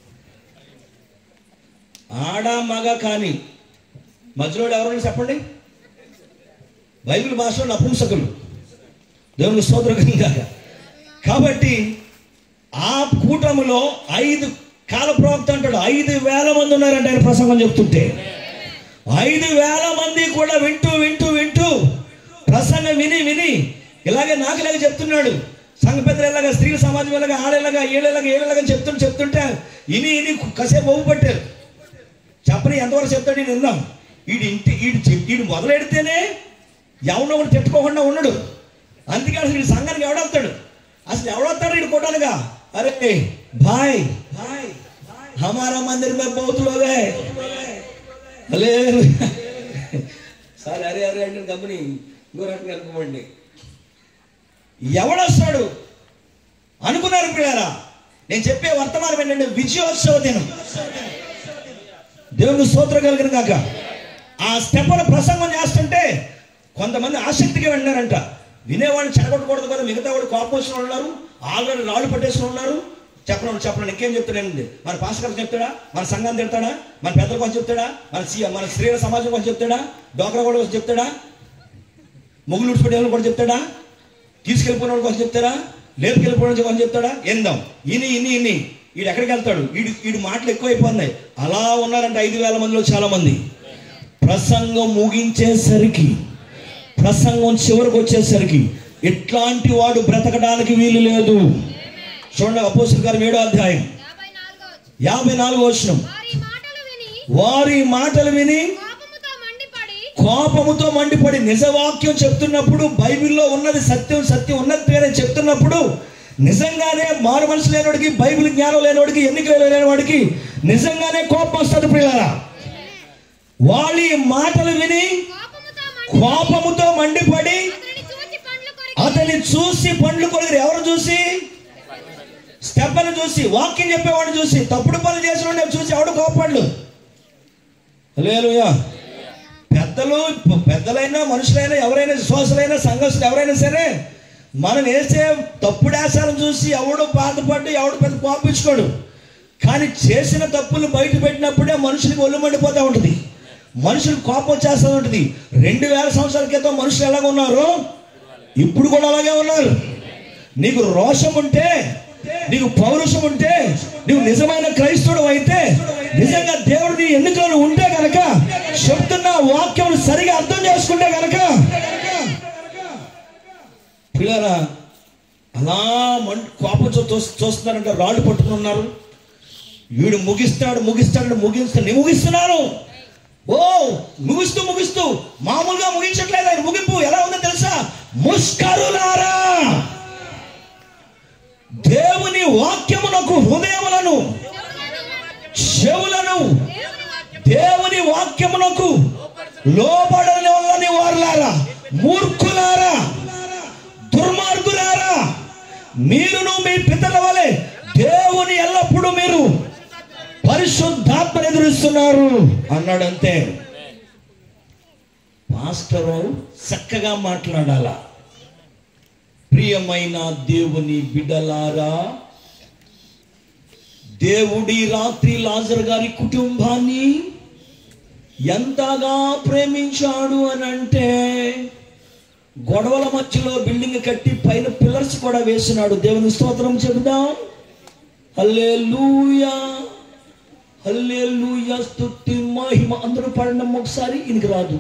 ఆడ మగ కానీ మధ్యలో ఎవరైనా చెప్పండి బైబిల్ భాషలో నపుంసకులు దేవునికి స్తోత్రంగా కాబట్టి ఆ కూటములో ఐదు కాల ప్రవక్త అంటాడు ఐదు వేల మంది ఉన్నారంట ఆయన ప్రసంగం చెప్తుంటే ఐదు వేల మంది కూడా వింటూ వింటూ వింటూ ప్రసంగం విని విని ఇలాగే నాకు ఇలాగే చెప్తున్నాడు సంఘ పెద్దలు ఎలాగా స్త్రీల సమాజం ఎలాగా ఆడేలాగా ఏళ్ళలాగా ఏళ్ళలాగా చెప్తుంటే చెప్తుంటే ఇని ఇని కాసేపు ఒవ్వు పట్టారు చెప్పని ఎంతవరకు చెప్తాడు నేను విందాం వీడి ఇంటి వీడు చెప్- వీడు మొదలెడితేనే ఎవరినో ఒకటి తిట్టుకోకుండా ఉండడు అందుకే అసలు వీడి సంఘానికి ఎవడొస్తాడు అసలు ఎవడొస్తాడు వీడు కొట్టాలిగా అరే భాయ్ భాయ్ హమారా మందిర్ మే బహుత్ లోగ్ హై అలే సార్ అరే అరే అంటే గమని ఇంకో రకంగా అనుకోమండి ఎవడొస్తాడు అనుకున్నారు పిల్లారా నేను చెప్పే వర్తమానం ఏంటంటే విజయోత్సవ దినం దేవుని స్తోత్రం కలిగిన కాక ఆ స్టెప్పను ప్రసంగం చేస్తుంటే కొంతమంది ఆసక్తిగా విన్నారంట వినేవాడిని చెడగొట్టకూడదు కదా మిగతా వాడు కోపం వచ్చిన వాళ్ళు ఉన్నారు ఆల్రెడీ రాళ్ళు పట్టేసిన వాళ్ళు ఉన్నారు చెప్పడం చెప్పడం ఇంకేం చెప్తాడండి మన పాస్టర్ గారు చెప్తాడా మన సంఘాన్ని తిడతాడా మన పెద్దల కోసం చెప్తాడా మన సీ- మన స్త్రీల సమాజం కోసం చెప్తాడా డోక్రా కూడా కోసం చెప్తాడా మొగులు ఉడిచిపెట్టే వాళ్ళు కూడా చెప్తాడా తీసుకెళ్ళిపోయిన వాళ్ళ కోసం చెప్తారా లేపుకెళ్ళిపోయిన వాళ్ళ కోసం చెప్తాడా ఎందాం ఇన్ని ఇన్ని ఇన్ని వీడు ఎక్కడికి వెళ్తాడు వీడి వీడి మాటలు ఎక్కువైపోతున్నాయి అలా ఉన్నారంటే ఐదు వేల మందిలో చాలా మంది ప్రసంగం ముగించేసరికి ప్రసంగం చివరికి వచ్చేసరికి ఇట్లాంటి వాడు బ్రతకడానికి వీలు లేదు చూడండి అపోసిన గారు ఏడో అధ్యాయం
యాభై నాలుగో వచ్చి
యాభై నాలుగో వచ్చిన
వారి మాటలు విని
వారి మాటలు విని
కోపముతో మండిపడి
కోపముతో మండిపడి నిజవాక్యం చెప్తున్నప్పుడు బైబిల్లో ఉన్నది సత్యం సత్యం ఉన్నట్టుగానే చెప్తున్నప్పుడు నిజంగానే మారు మనసు లేనివాడికి బైబిల్ జ్ఞానం లేనివాడికి ఎన్నిక లేనివాడికి నిజంగానే కోపం వస్తుంది పిల్లరా వాళ్ళ ఈ మాటలు విని
కోపముతో మండి
కోపముతో మండిపడి
అతనిని చూచి పండ్లు కొరికి
అతన్ని చూసి పండ్లు కొడుకురు ఎవరు చూసి స్టెప్పను చూసి వాక్యం చెప్పేవాడిని చూసి తప్పుడు పనులు చేసిన చూసి ఎవడు కోపడ్లు హల్లెలూయా పెద్దలు పెద్దలైనా మనుషులైనా ఎవరైనా విశ్వాసులైనా సంఘస్థులు ఎవరైనా సరే మనం వేసే తప్పుడు వేసాలను చూసి ఎవడు బాధపడ్డు ఎవడు పెద్ద కోపించుకోడు కానీ చేసిన తప్పులు బయట పెట్టినప్పుడే మనుషులకి ఒళ్ళు మండిపోతూ ఉంటుంది మనుషులకు కోపం వచ్చేస్తూ ఉంటుంది రెండు వేల సంవత్సరాల క్రితం మనుషులు ఎలాగ ఉన్నారు ఇప్పుడు కూడా అలాగే ఉన్నారు నీకు రోషం ఉంటే నీకు పౌరుషం ఉంటే నీవు నిజమైన క్రైస్తవుడు అయితే నిజంగా దేవుడు నీ ఎన్నికలు ఉంటే గనక చెప్తున్న వాక్యం సరిగా అర్థం చేసుకుంటే గనక పిల్లరా అలా మం కోపంతో చూ- చూస్తున్నారంటే రాళ్ళు పట్టుకుని ఉన్నారు వీడు ముగిస్తాడు ముగిస్తాడు ముగిస్తాడు నేను ముగిస్తున్నాను ఓ ముగిస్తూ ముగిస్తూ మామూలుగా ముగించట్లేదు ఆయన ముగింపు ఎలా ఉందో తెలుసా ముష్కరులారా దేవుని వాక్యమునకు హృదయములను చెవులను దేవుని వాక్యమునకు లోబడని వాళ్ళని వారులారా మూర్ఖులారా దుర్మార్గులారా మీరును మీ పితల వలె దేవుని ఎల్లప్పుడూ మీరు పరిశుద్ధాత్మ ఎదురిస్తున్నారు అన్నాడంతే మాస్టరు చక్కగా మాట్లాడాలా ప్రియమైన దేవుని బిడ్డలారా దేవుడి రాత్రి లాజర్ గారి కుటుంబాన్ని ఎంతగా ప్రేమించాడు అని అంటే గొడవల మధ్యలో బిల్డింగ్ కట్టి పైన పిల్లర్స్ కూడా వేసినాడు దేవుని స్తోత్రం చెబుదాం హల్లెలూయా హల్లెలూయా స్తుతి మహిమ అందరూ పడడం ఒకసారి ఇనికి రాదు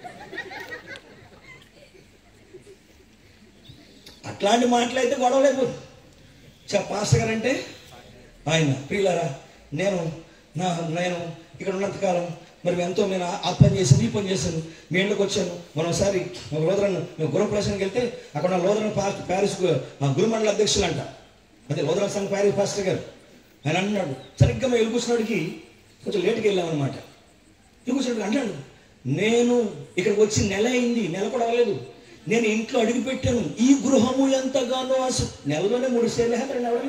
అట్లాంటి మాటలైతే గొడవ లేదు చెప్ప పాస్టర్ గారు అంటే ఆయన ప్రియులారా నేను నా నేను ఇక్కడ ఉన్నంతకాలం మరి ఎంతో నేను ఆ- ఆ పని చేశాను ఈ పని చేశాను మీ ఇంట్లోకి వచ్చాను మనం ఒకసారి ఒక లోదరన్ మేము గురుప్రవేశానికి వెళ్తే అక్కడ నా లోదరన్ పాస్ట్ ప్యారిస్ గు- ఆ గురుమండల అధ్యక్షులు అంట అదే లోదరన్ సంఘ ప్యారిస్ పాస్టర్ గారు ఆయన అన్నాడు సరిగ్గా మేము ఎలుగుసినాడికి కొంచెం లేట్కి వెళ్ళామన్నమాట ఎలుగుసినాడికి అన్నాడు నేను ఇక్కడికి వచ్చి నెల అయింది నెల కూడా అవ్వలేదు నేను ఇంట్లో అడుగు పెట్టాను ఈ గృహము ఎంతగానో అసలు నెలలోనే మూడు సేర్లు రెండు నెలలు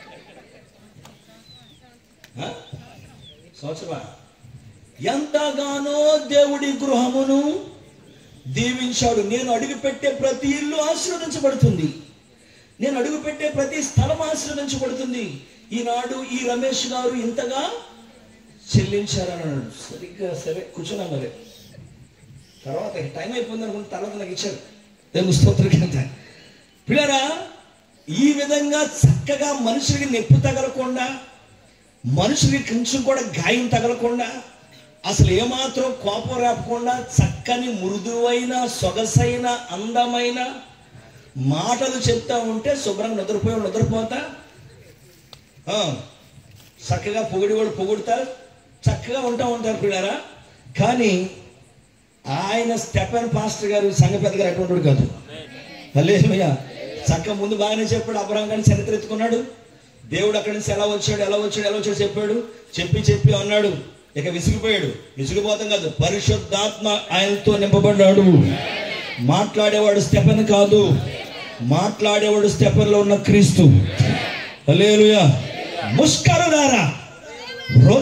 ఆ? సంవత్సరమా ఎంతగానో దేవుడి గృహమును దీవించాడు నేను అడుగు పెట్టే ప్రతి ఇల్లు ఆశీర్వదించబడుతుంది నేను అడుగు పెట్టే ప్రతి స్థలం ఆశీర్వదించబడుతుంది ఈనాడు ఈ రమేష్ గారు ఇంతగా చెల్లించారని అన్నాడు సరిగ్గా సరే కూర్చున్నాం మరి తర్వాత టైం అయిపోయింది అనుకుంటే తర్వాత నాకు ఇచ్చారు దేవుని స్తోత్రం కింద పిల్లరా ఈ విధంగా చక్కగా మనుషులకి నొప్పి తగలకుండా మనుషులకి కొంచెం కూడా గాయం తగలకుండా అసలు ఏమాత్రం కోపం రాకుండా చక్కని మృదువైన సొగసైన అందమైన మాటలు చెప్తా ఉంటే శుభ్రంగా నిద్రపోయి నిద్రపోతా ఆ, చక్కగా పొగిడివాడు పొగుడుతా చక్కగా ఉంటా ఉంటారు పిల్లరా కానీ ఆయన స్టెఫెన్ పాస్టర్ గారు సంఘ పెద్ద గారు అటువంటి వాడు కాదు హల్లెలూయా చక్క ముందు బాగానే చెప్పాడు అబ్రహం గారిని చరిత్ర ఎత్తుకున్నాడు దేవుడు అక్కడి నుంచి ఎలా వచ్చాడు ఎలా వచ్చాడు ఎలా వచ్చాడు చెప్పాడు చెప్పి చెప్పి అన్నాడు ఇక విసిగిపోయాడు విసిగిపోతాం కాదు పరిశుద్ధాత్మ ఆయనతో నింపబడ్డాడు మాట్లాడేవాడు స్టెఫెన్ కాదు మాట్లాడేవాడు స్టెఫెన్లో ఉన్న క్రీస్తు హల్లెలూయా ముష్కరులారా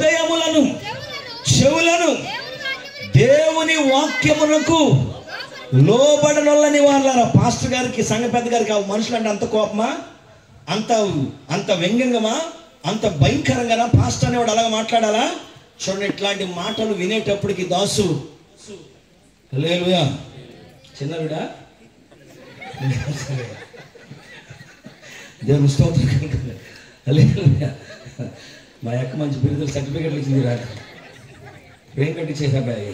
హృదయములను చెవులను దేవుని వాక్యమునకు లోబడనొల్లని వాళ్ళారా పాస్టర్ గారికి సంఘ పెద్ద గారికి ఆ మనుషులు అంటే అంత కోపమా అంత అంత వ్యంగ్యంగమా అంత భయంకరంగానా పాస్టర్ అనేవాడు అలాగ మాట్లాడాలా చూడండి ఇట్లాంటి మాటలు వినేటప్పటికి దాసు లేలుయా చిన్నవిడా దేవుని స్తోత్రం కలుగుతుంది. హల్లెలూయా. మా యొక్క మంచి బిరుదులు సర్టిఫికెట్లు ఇచ్చింది రా ఏం కట్టి చేసాబాయి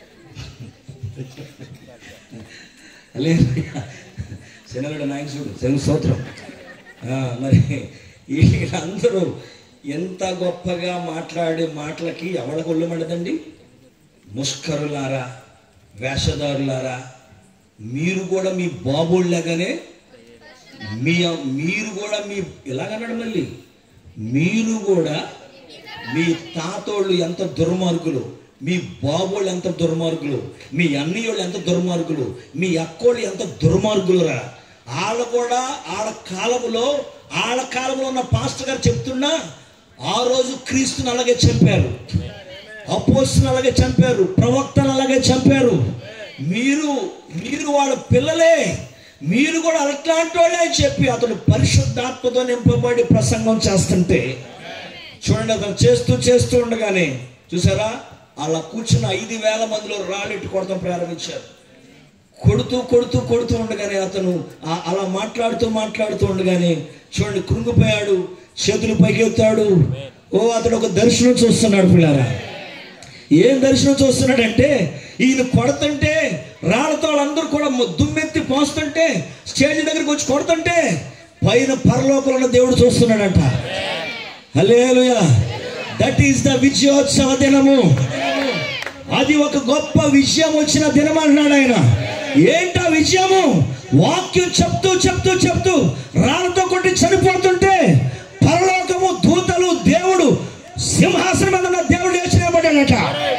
శనలుడు నాయన చూడు శని స్తోత్రం ఆ, మరి వీళ్ళందరూ ఎంత గొప్పగా మాట్లాడే మాటలకి ఎవడ కొల్లమండదండి ముష్కరులారా వేషధారులారా మీరు కూడా మీ బాబుళ్ళగానే మీ మీరు కూడా మీ ఇలాగన్నాడు మళ్ళీ మీరు కూడా మీ తాతోళ్ళు ఎంత దుర్మార్గులు మీ బాబోళ్ళు ఎంత దుర్మార్గులు మీ అన్నయ్యోళ్ళు ఎంత దుర్మార్గులు మీ అక్కోళ్ళు ఎంత దుర్మార్గులురా వాళ్ళ కూడా వాళ్ళ కాలములో వాళ్ళ కాలంలో ఉన్న పాస్టర్ గారు చెప్తున్నా ఆ రోజు క్రీస్తుని అలాగే చంపారు అపోస్తుని అలాగే చంపారు ప్రవక్తను అలాగే చంపారు మీరు మీరు వాళ్ళ పిల్లలే మీరు కూడా అట్లాంటి వాళ్ళే అని చెప్పి అతడు పరిశుద్ధాత్మతో నింపబడి ప్రసంగం చేస్తుంటే చూడండి అతను చేస్తూ చేస్తూ ఉండగానే చూసారా అలా కూర్చున్న ఐదు వేల మందిలో రాళ్ళెట్టు కొడతాం ప్రారంభించారు కొడుతూ కొడుతూ కొడుతూ ఉండగానే అతను ఆ- అలా మాట్లాడుతూ మాట్లాడుతూ ఉండగానే చూడండి కృంగిపోయాడు చేతులు పైకెత్తాడు ఓ అతడు ఒక దర్శనం చూస్తున్నాడు పిల్లారా ఏం దర్శనం చూస్తున్నాడంటే ఈయన కొడుతుంటే రాళ్ళతో వాళ్ళందరూ కూడా ము- దుమ్మెత్తి పోస్తుంటే స్టేజ్ దగ్గరికి వచ్చి కొడుతుంటే పైన పరలోకంలో ఉన్న దేవుడు చూస్తున్నాడంట హల్లెలూయా దట్ ఈస్ ద విజయోత్సవ దినము అది ఒక గొప్ప విజయం వచ్చిన దినం అన్నాడు ఆయన ఏంటా విజయము వాక్యం చెప్తూ చెప్తూ చెప్తూ రాళ్ళతో కొట్టి చనిపోతుంటే పరలోకము దూతలు దేవుడు సింహాసనం మీద ఉన్న దేవుడు లేచినబడ్డాడట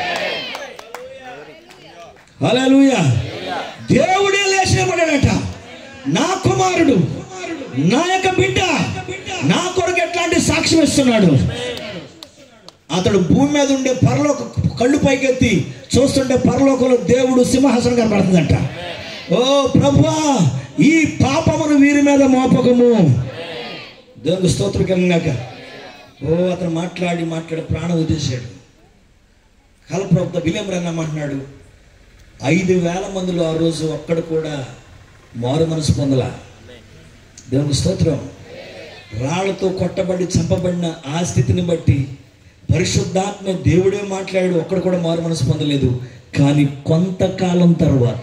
హల్లెలూయా దేవుడే లేచినబడ్డాడట నా కుమారుడు నా యొక్క బిడ్డ నా కొరకు ఎట్లాంటి సాక్ష్యం ఇస్తున్నాడు అతడు భూమి మీద ఉండే పరలోక కళ్ళు పైకెత్తి చూస్తుంటే పరలోకంలో దేవుడు సింహాసనం కనబడుతుందంట ఓ ప్రభువా ఈ పాపమును వీరి మీద మోపకము దేవుడు స్తోత్రం కలిగినాక ఓ అతను మాట్లాడి మాట్లాడి ప్రాణం వదిలేశాడు కలప్రభుత్వ విలియం రన్నమంటున్నాడు ఐదు వేల మందిలో ఆ రోజు ఒక్కడు కూడా మారు మనసు పొందలా దేవుని స్తోత్రం రాళ్లతో కొట్టబడి చంపబడిన ఆ స్థితిని బట్టి పరిశుద్ధాత్మ దేవుడే మాట్లాడాడు ఒక్కడు కూడా మారు మనసు పొందలేదు కానీ కొంతకాలం తర్వాత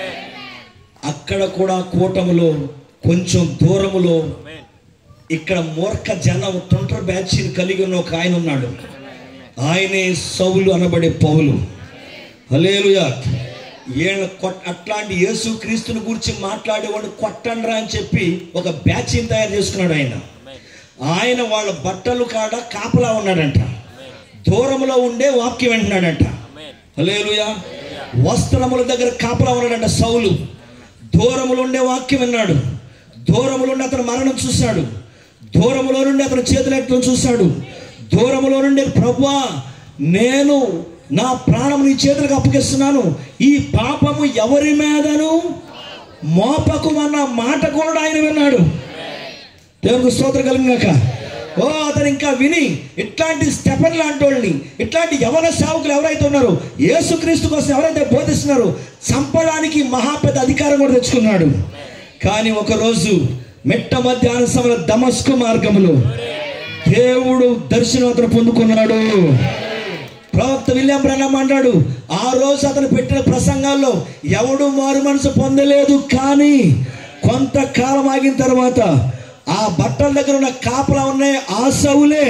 అక్కడ కూడా కూటములో కొంచెం దూరములో ఇక్కడ మూర్ఖ జనం తొంటర్ బ్యాచ్ని కలిగి ఉన్న ఒక ఆయన ఉన్నాడు ఆయనే సౌలు అనబడే పౌలు హలేలుయా ఈయన కొట్ అట్లాంటి యేసు క్రీస్తుని గురించి మాట్లాడేవాడు కొట్టండ్రా అని చెప్పి ఒక బ్యాచ్ని తయారు చేసుకున్నాడు ఆయన ఆయన వాళ్ళ బట్టలు కాడ కాపలా ఉన్నాడంట దూరంలో ఉండే వాక్యం వింటున్నాడంట హలేలుయా వస్త్రముల దగ్గర కాపలా ఉన్నాడంట సౌలు దూరములో ఉండే వాక్యం విన్నాడు దూరములో ఉండి అతను మరణం చూశాడు దూరములో నుండి అతను చేతులెట్టడం చూశాడు దూరములో నుండి ప్రభువా నేను నా ప్రాణం నీ చేతులకు అప్పగిస్తున్నాను ఈ పాపము ఎవరి మీదను మోపకు అన్న మాట కూడా ఆయన విన్నాడు దేవునికి స్తోత్రం కలిగినాక ఓ అతను ఇంకా విని ఇట్లాంటి స్టెఫన్ లాంటి వాళ్ళని ఇట్లాంటి యవన సేవకులు ఎవరైతే ఉన్నారో యేసుక్రీస్తు కోసం ఎవరైతే బోధిస్తున్నారో చంపడానికి మహా పెద్ద అధికారం కూడా తెచ్చుకున్నాడు కానీ ఒకరోజు మెట్ట మధ్యాహ్న సమయంలో దమస్కు మార్గములో దేవుడు దర్శనం అతను పొందుకున్నాడు ప్రవక్త విలియం బ్రహ్మ అన్నాడు ఆ రోజు అతను పెట్టిన ప్రసంగాల్లో ఎవడు మారు మనసు పొందలేదు కానీ కొంతకాలం ఆగిన తర్వాత ఆ బట్టల దగ్గర ఉన్న కాపలా ఉన్నాయి ఆ సౌలే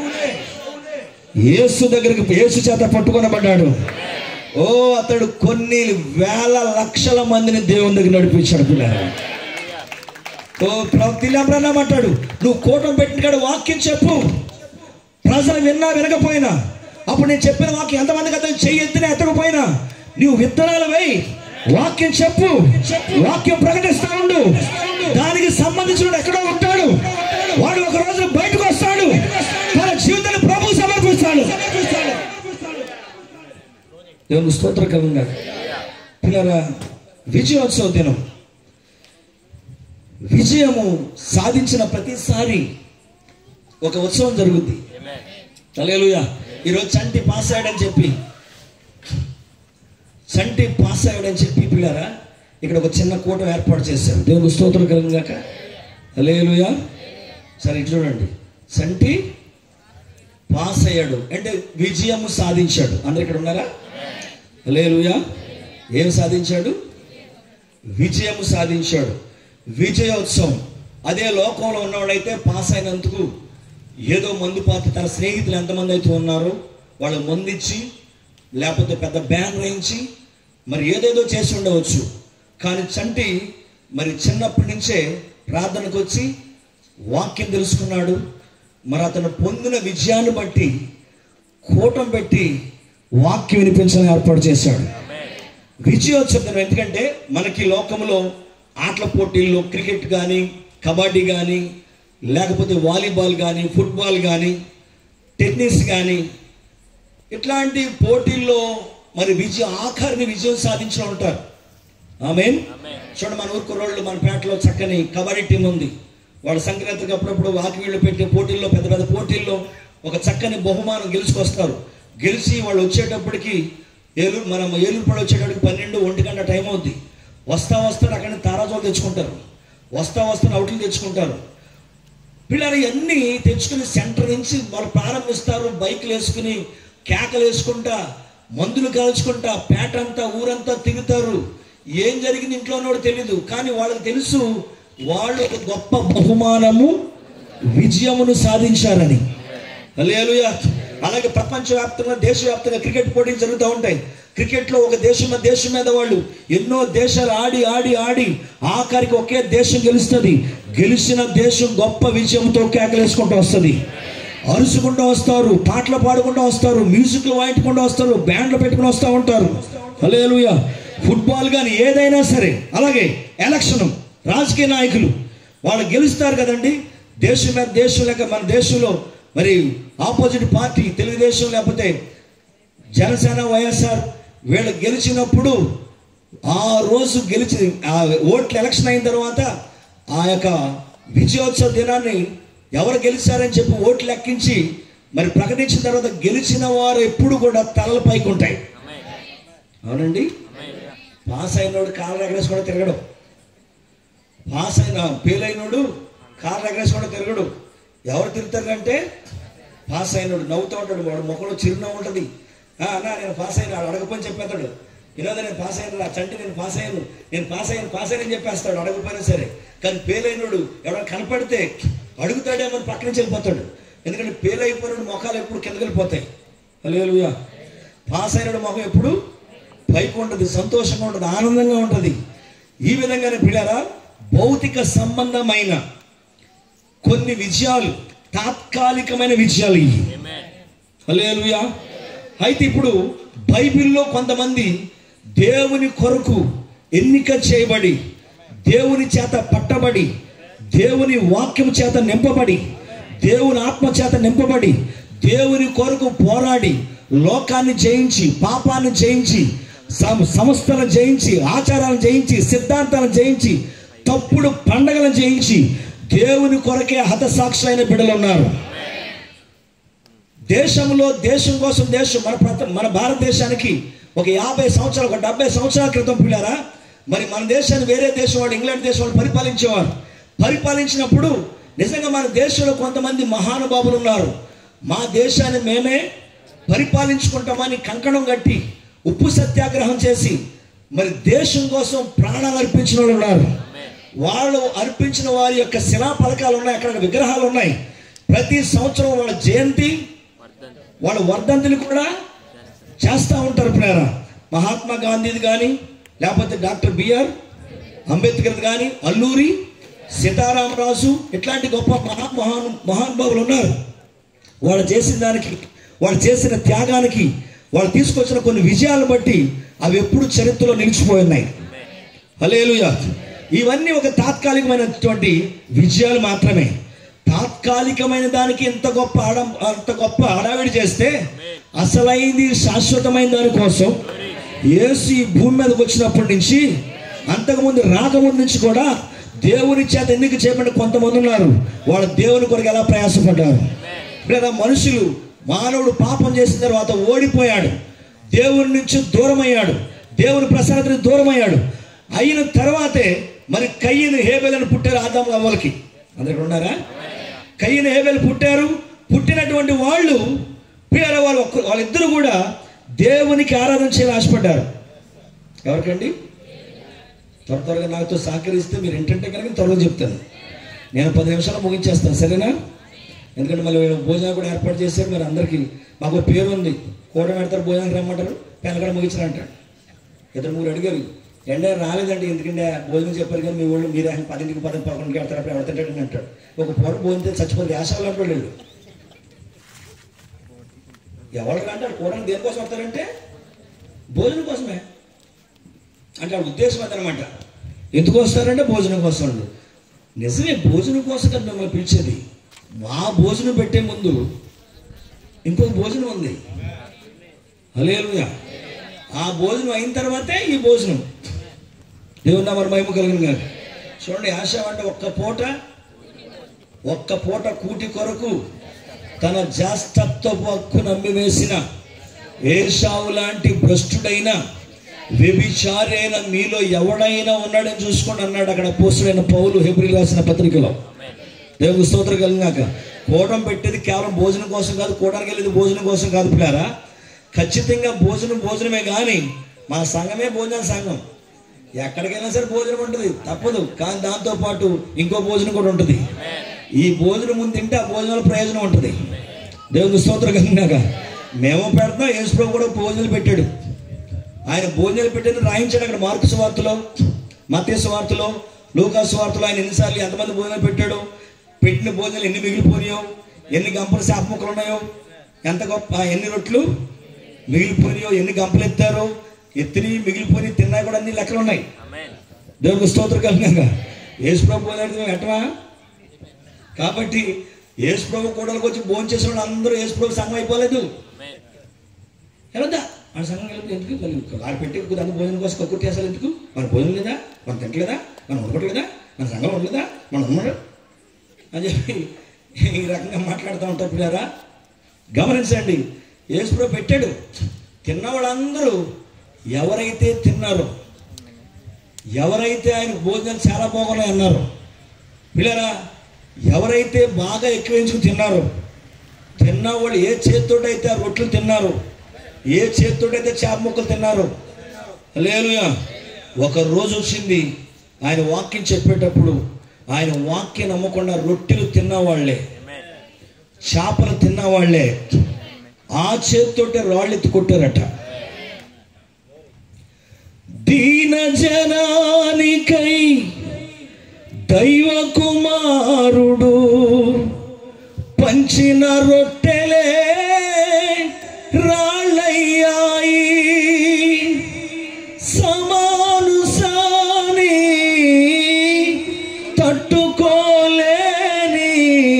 యేసు దగ్గరికి యేసు చేత పట్టుకొనబడ్డాడు ఓ అతడు కొన్ని వేల లక్షల మందిని దేవుని దగ్గర నడిపించాడు పిల్లలు ఓ ప్రవక్తిలాబ్రహ్మ అంటాడు నువ్వు కూటం పెట్టిన కాడ వాక్యం చెప్పు ప్రజలు విన్నా వినకపోయినా అప్పుడు నేను చెప్పిన వాక్యం ఎంతమందికి అతను చెయ్యి ఎత్తినా ఎత్తకపోయినా నువ్వు విత్తనాలు వేయి వాక్యం చెప్పు వాక్యం ప్రకటిస్తా ఉండు దానికి సంబంధించిన ఎక్కడో ఉంటాడు వాడు ఒక రోజు బయటకు వస్తాడు తన జీవితాన్ని ప్రభు సమర్పిస్తాడు దేవుని స్తోత్ర కలంగా పిల్లరా విజయోత్సవ దినం విజయము సాధించిన ప్రతిసారి ఒక ఉత్సవం జరుగుద్ది తలేలుయా ఈరోజు చంటి పాస్ అయ్యాడని చెప్పి చంటి పాస్ అయ్యాడని చెప్పి పిల్లరా ఇక్కడ ఒక చిన్న కూటం ఏర్పాటు చేశారు దేవుని స్తోత్రం కలంగాక అలేలుయా సరే ఇటు చూడండి చంటి పాస్ అయ్యాడు అంటే విజయము సాధించాడు అందరు ఇక్కడ ఉన్నారా అలేలుయా ఏం సాధించాడు విజయము సాధించాడు విజయోత్సవం అదే లోకంలో ఉన్నవాడైతే పాస్ అయినందుకు ఏదో మందు పాత తన స్నేహితులు ఎంతమంది అయితే ఉన్నారో వాళ్ళు మందిచ్చి లేకపోతే పెద్ద బ్యాన్ వేయించి మరి ఏదేదో చేసి ఉండవచ్చు కానీ చంటి మరి చిన్నప్పటి నుంచే ప్రార్థనకు వచ్చి వాక్యం తెలుసుకున్నాడు మరి అతను పొందిన విజయాన్ని బట్టి కూటం పెట్టి వాక్యం వినిపించాలని ఏర్పాటు చేశాడు విజయోత్సవం ఎందుకంటే మనకి లోకంలో ఆటల పోటీల్లో క్రికెట్ కానీ కబడ్డీ కానీ లేకపోతే వాలీబాల్ కానీ ఫుట్బాల్ కానీ టెన్నిస్ కానీ ఇట్లాంటి పోటీల్లో మరి విజయం ఆఖరిని విజయం సాధించిన ఉంటారు ఆమె చూడండి మన ఊరు కుర్రోళ్ళు మన పేటలో చక్కని కబడ్డీ టీం ఉంది వాళ్ళ సంక్రాంతికి అప్పుడప్పుడు వాకివీళ్ళు పెట్టే పోటీల్లో పెద్ద పెద్ద పోటీల్లో ఒక చక్కని బహుమానం గెలుచుకొస్తారు గెలిచి వాళ్ళు వచ్చేటప్పటికి ఏలూరు మనం ఏలూరు పడి వచ్చేటప్పటికి పన్నెండు ఒంటి గంట టైం అవుద్ది వస్తా వస్తారు అక్కడ తారాజోలు తెచ్చుకుంటారు వస్తా వస్తున్న అవుట్లు తెచ్చుకుంటారు పిల్లలు ఇవన్నీ తెచ్చుకుని సెంటర్ నుంచి వాళ్ళు ప్రారంభిస్తారు బైక్లు వేసుకుని కేకలు వేసుకుంటా మందులు కాల్చుకుంటా పేట అంతా ఊరంతా తిరుగుతారు ఏం జరిగింది ఇంట్లోనోడు తెలియదు కానీ వాళ్ళకి తెలుసు వాళ్ళు ఒక గొప్ప బహుమానము విజయమును సాధించారని హల్లెలూయా అలాగే ప్రపంచవ్యాప్తంగా దేశవ్యాప్తంగా క్రికెట్ పోటీలు జరుగుతూ ఉంటాయి క్రికెట్లో ఒక దేశం మీద దేశం మీద వాళ్ళు ఎన్నో దేశాలు ఆడి ఆడి ఆడి ఆఖరికి ఒకే దేశం గెలుస్తుంది గెలిచిన దేశం గొప్ప విజయంతో కేకలేసుకుంటూ వస్తుంది అరుచుకుంటూ వస్తారు పాటలు పాడుకుంటూ వస్తారు మ్యూజిక్లు వాయించుకుంటూ వస్తారు బ్యాండ్లు పెట్టుకుని వస్తూ ఉంటారు హల్లెలూయా ఫుట్బాల్ కానీ ఏదైనా సరే అలాగే ఎలక్షన్ రాజకీయ నాయకులు వాళ్ళు గెలుస్తారు కదండి దేశం మీద దేశం లేక మన దేశంలో మరి ఆపోజిట్ పార్టీ తెలుగుదేశం లేకపోతే జనసేన వైఎస్ఆర్ వీళ్ళు గెలిచినప్పుడు ఆ రోజు గెలిచి ఆ ఓట్లు ఎలక్షన్ అయిన తర్వాత ఆ యొక్క విజయోత్సవ దినాన్ని ఎవరు గెలిచారని చెప్పి ఓట్లు లెక్కించి మరి ప్రకటించిన తర్వాత గెలిచిన వారు ఎప్పుడు కూడా తలల పైకి ఉంటాయి అవునండి పాస్ అయినోడు కాళ్ళు ఎగరేసి కూడా తిరగడు పాస్ అయిన ఫెయిల్ అయినోడు కాళ్ళు ఎగరేసి కూడా తిరగడు ఎవరు తిరుగుతారంటే పాస్ అయినోడు నవ్వుతూ ఉంటాడు వాడు ముఖంలో చిరునవ్వు ఉంటుంది "ఆ, అన్నా నేను పాస్ అయినా అడగపోని చెప్పేస్తాడు ఈరోజు నేను పాస్ అయిన రా చంటి నేను పాస్ అయ్యాను నేను పాస్ అయ్యాను పాస్ అయ్యాను చెప్పేస్తాడు అడగపోయినా సరే కానీ ఫెయిల్ అయినోడు ఎవరైనా కనపడితే అడుగుతాడేమో అని పక్క నుంచి వెళ్ళిపోతాడు ఎందుకంటే ఫెయిల్ అయిపోయినాడు ముఖాలు ఎప్పుడు కిందకి వెళ్ళిపోతాయి హల్లెలూయా పాస్ అయినోడు ముఖం ఎప్పుడు పైకి ఉంటుంది సంతోషంగా ఉంటుంది ఆనందంగా ఉంటుంది ఈ విధంగానే పిల్లరా భౌతిక సంబంధమైన కొన్ని విజయాలు తాత్కాలికమైన విజయాలు ఇవి హల్లెలూయా అయితే ఇప్పుడు బైబిల్లో కొంతమంది దేవుని కొరకు ఎన్నిక చేయబడి దేవుని చేత పట్టబడి దేవుని వాక్యం చేత నింపబడి దేవుని ఆత్మ చేత నింపబడి దేవుని కొరకు పోరాడి లోకాన్ని జయించి పాపాన్ని జయించి సం- సంస్థలను జయించి ఆచారాలను జయించి సిద్ధాంతాలను జయించి తప్పుడు పండగలను జయించి దేవుని కొరకే హతసాక్షులైన బిడ్డలు ఉన్నారు దేశంలో దేశం కోసం దేశం మన ప్రత- మన భారతదేశానికి ఒక యాభై సంవత్సరాలు ఒక డెబ్బై సంవత్సరాల క్రితం పిల్లారా మరి మన దేశాన్ని వేరే దేశం వాడు ఇంగ్లాండ్ దేశం వాళ్ళు పరిపాలించేవారు పరిపాలించినప్పుడు నిజంగా మన దేశంలో కొంతమంది మహానుభావులు ఉన్నారు మా దేశాన్ని మేమే పరిపాలించుకుంటామని కంకణం కట్టి ఉప్పు సత్యాగ్రహం చేసి మరి దేశం కోసం ప్రాణాలు అర్పించిన వాళ్ళు ఉన్నారు వాళ్ళు అర్పించిన వారి యొక్క శిలా పథకాలు ఉన్నాయి అక్కడ విగ్రహాలు ఉన్నాయి ప్రతి సంవత్సరం వాళ్ళ జయంతి వాళ్ళ వర్ధంతులు కూడా చేస్తూ ఉంటారు ప్రేర మహాత్మా గాంధీది కానీ లేకపోతే డాక్టర్ బిఆర్ అంబేద్కర్ కానీ అల్లూరి సీతారామరాజు ఇట్లాంటి గొప్ప మహా మహాను మహానుభావులు ఉన్నారు వాళ్ళు చేసిన దానికి వాళ్ళు చేసిన త్యాగానికి వాళ్ళు తీసుకొచ్చిన కొన్ని విజయాలను బట్టి అవి ఎప్పుడు చరిత్రలో నిలిచిపోయి ఉన్నాయి హలేలుయా ఇవన్నీ ఒక తాత్కాలికమైనటువంటి విజయాలు మాత్రమే తాత్కాలికమైన దానికి ఎంత గొప్ప ఆడ అంత గొప్ప హడావిడి చేస్తే అసలైంది శాశ్వతమైన దానికోసం యేసు ఈ భూమి మీదకి వచ్చినప్పటి నుంచి అంతకుముందు రాకముందు నుంచి కూడా దేవుని చేత ఎన్నిక చేయబడిన కొంతమంది ఉన్నారు వాళ్ళు దేవుని కొరకు ఎలా ప్రయాసపడ్డారు లేదా మనుషులు మానవుడు పాపం చేసిన తర్వాత ఓడిపోయాడు దేవుని నుంచి దూరం అయ్యాడు దేవుని ప్రసాదానికి దూరం అయ్యాడు అయిన తర్వాతే మరి కయ్యను హేబెలను పుట్టారు ఆదాము అవ్వలకి అందరు ఉన్నారా కయ్యను హేబెలు పుట్టారు పుట్టినటువంటి వాళ్ళు ప్రియర వాళ్ళు ఒక్క వాళ్ళిద్దరూ కూడా దేవునికి ఆరాధన చేయాలని ఆశపడ్డారు ఎవరికండి త్వర త్వరగా నాతో సహకరిస్తే మీరు ఏంటంటే కనుక త్వరగా చెప్తాను నేను పది నిమిషాలు ముగించేస్తాను సరేనా ఎందుకంటే మళ్ళీ వీళ్ళు భోజనాలు కూడా ఏర్పాటు చేశారు మరి అందరికీ మాకు పేరు ఉంది కూడ పెడతారు భోజనానికి రమ్మంటారు పెనకడ ముగించరు అంటాడు ఇద్దరు మూడు అడిగారు ఎండ రాలేదండి ఎందుకంటే భోజనం చెప్పారు కానీ మీ వాళ్ళు మీరు ఆయన పదింటికి పది పదకొండుకి వెళ్తారు అప్పుడు ఎవరు తింటాడని అంటాడు ఒక పూట భోజనం చచ్చిపోతే దేశాలు అంటాడు వీళ్ళు ఎవరికి అంటాడు కూడా దేనికోసం వస్తారంటే భోజనం కోసమే అంటే ఆ ఉద్దేశం అదనమాట ఎందుకు వస్తారంటే భోజనం కోసం వాళ్ళు. నిజమే భోజనం కోసం కదా మిమ్మల్ని పిలిచేది మా భోజనం పెట్టే ముందు ఇంకొక భోజనం ఉంది అలేలుగా ఆ భోజనం అయిన తర్వాతే ఈ భోజనం దేవుని మరి మహిమ కలిగిన గారు చూడండి ఆశ అంటే ఒక్క పూట ఒక్క పూట కూటి కొరకు తన జాస్తత్వపు హక్కు నమ్మివేసిన ఏషావు లాంటి భ్రష్టుడైన వ్యభిచారైన మీలో ఎవడైనా ఉన్నాడని చూసుకోండి అన్నాడు అక్కడ పోస్టుడైన పౌలు హెబ్రి రాసిన పత్రికలో దేవుని స్తోత్రం కలిగినాక కూడం పెట్టేది కేవలం భోజనం కోసం కాదు కూడానికి వెళ్ళేది భోజనం కోసం కాదు పిల్లారా ఖచ్చితంగా భోజనం భోజనమే కానీ మా సంఘమే భోజన సంఘం ఎక్కడికైనా సరే భోజనం ఉంటుంది తప్పదు కానీ దాంతో పాటు ఇంకో భోజనం కూడా ఉంటుంది ఈ భోజనం ముందు తింటే ఆ భోజనాల ప్రయోజనం ఉంటుంది దేవుని స్తోత్రం కలిగినాక మేము పెడతాం యేసుప్రభు కూడా భోజనాలు పెట్టాడు ఆయన భోజనాలు పెట్టేది రాయించాడు అక్కడ మార్కు సువార్తలో మత్య సువార్తలో లూకా సువార్తలో ఆయన ఎన్నిసార్లు ఎంతమంది భోజనాలు పెట్టాడు పెట్టిన భోజనాలు ఎన్ని మిగిలిపోయాయో ఎన్ని గంపలు శాప ముక్కలు ఉన్నాయో ఎంత గొప్ప ఎన్ని రొట్లు మిగిలిపోయినాయో ఎన్ని గంపలు ఎత్తారో ఎత్తిని మిగిలిపోయి తిన్నాయి కూడా అన్ని లెక్కలు ఉన్నాయి దేవునికి స్తోత్రం కలిగినాక యేసు ప్రభు భోజనాలు మేము ఎట్టవా కాబట్టి యేసు ప్రభు కూడలకు వచ్చి భోజనం చేసిన వాళ్ళు అందరూ యేసు ప్రభు సంఘం అయిపోలేదు ఎలా మన సంఘం కలిపి ఎందుకు మళ్ళీ వారు పెట్టి దాని భోజనం కోసం కక్కుర్తి అసలు ఎందుకు మన భోజనం లేదా మనం తింటలేదా మనం ఉండట్లేదా మన సంఘం ఉండలేదా మనం ఉన్నాడు అని చెప్పి ఈ రకంగా మాట్లాడుతూ ఉంటారు పిల్లారా గమనించండి యేసుప్రభు పెట్టాడు తిన్న వాళ్ళందరూ ఎవరైతే తిన్నారో ఎవరైతే ఆయన భోజనాలు చాలా బాగున్నాయి అన్నారు పిల్లరా ఎవరైతే బాగా ఎక్కువించుకు తిన్నారో తిన్న వాళ్ళు ఏ చేతితోటైతే ఆ రొట్టెలు తిన్నారు ఏ చేతితోటైతే చేప ముక్కలు తిన్నారు లేలుయా ఒక రోజు వచ్చింది ఆయన వాక్యం చెప్పేటప్పుడు ఆయన వాక్యం నమ్మకుండా రొట్టెలు తిన్నవాళ్లే చేపలు తిన్నవాళ్లే ఆ చేతితోటే రాళ్ళు ఎత్తి కొట్టారట దీన జనానికై దైవ కుమారుడు పంచిన రొట్టెలే రాళ్ళయ్యాయి సమానుసాని తట్టుకోలేని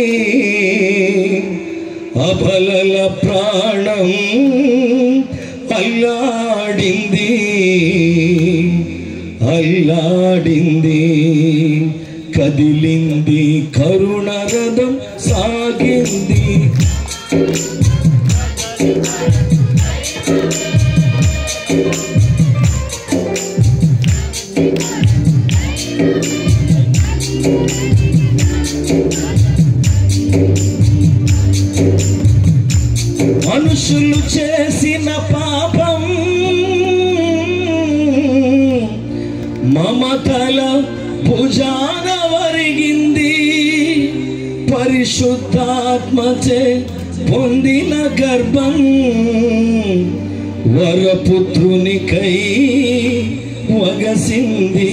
అబలల ప్రాణం అల్లాడింది అల్లాడింది కదిలింది కరుణరథం సాగింది మనుషులు చేసిన పాపం మమతల భుజాన వరిగింది పరిశుద్ధాత్మచే పొందిన గర్భం వరపుత్రునికై వగసింది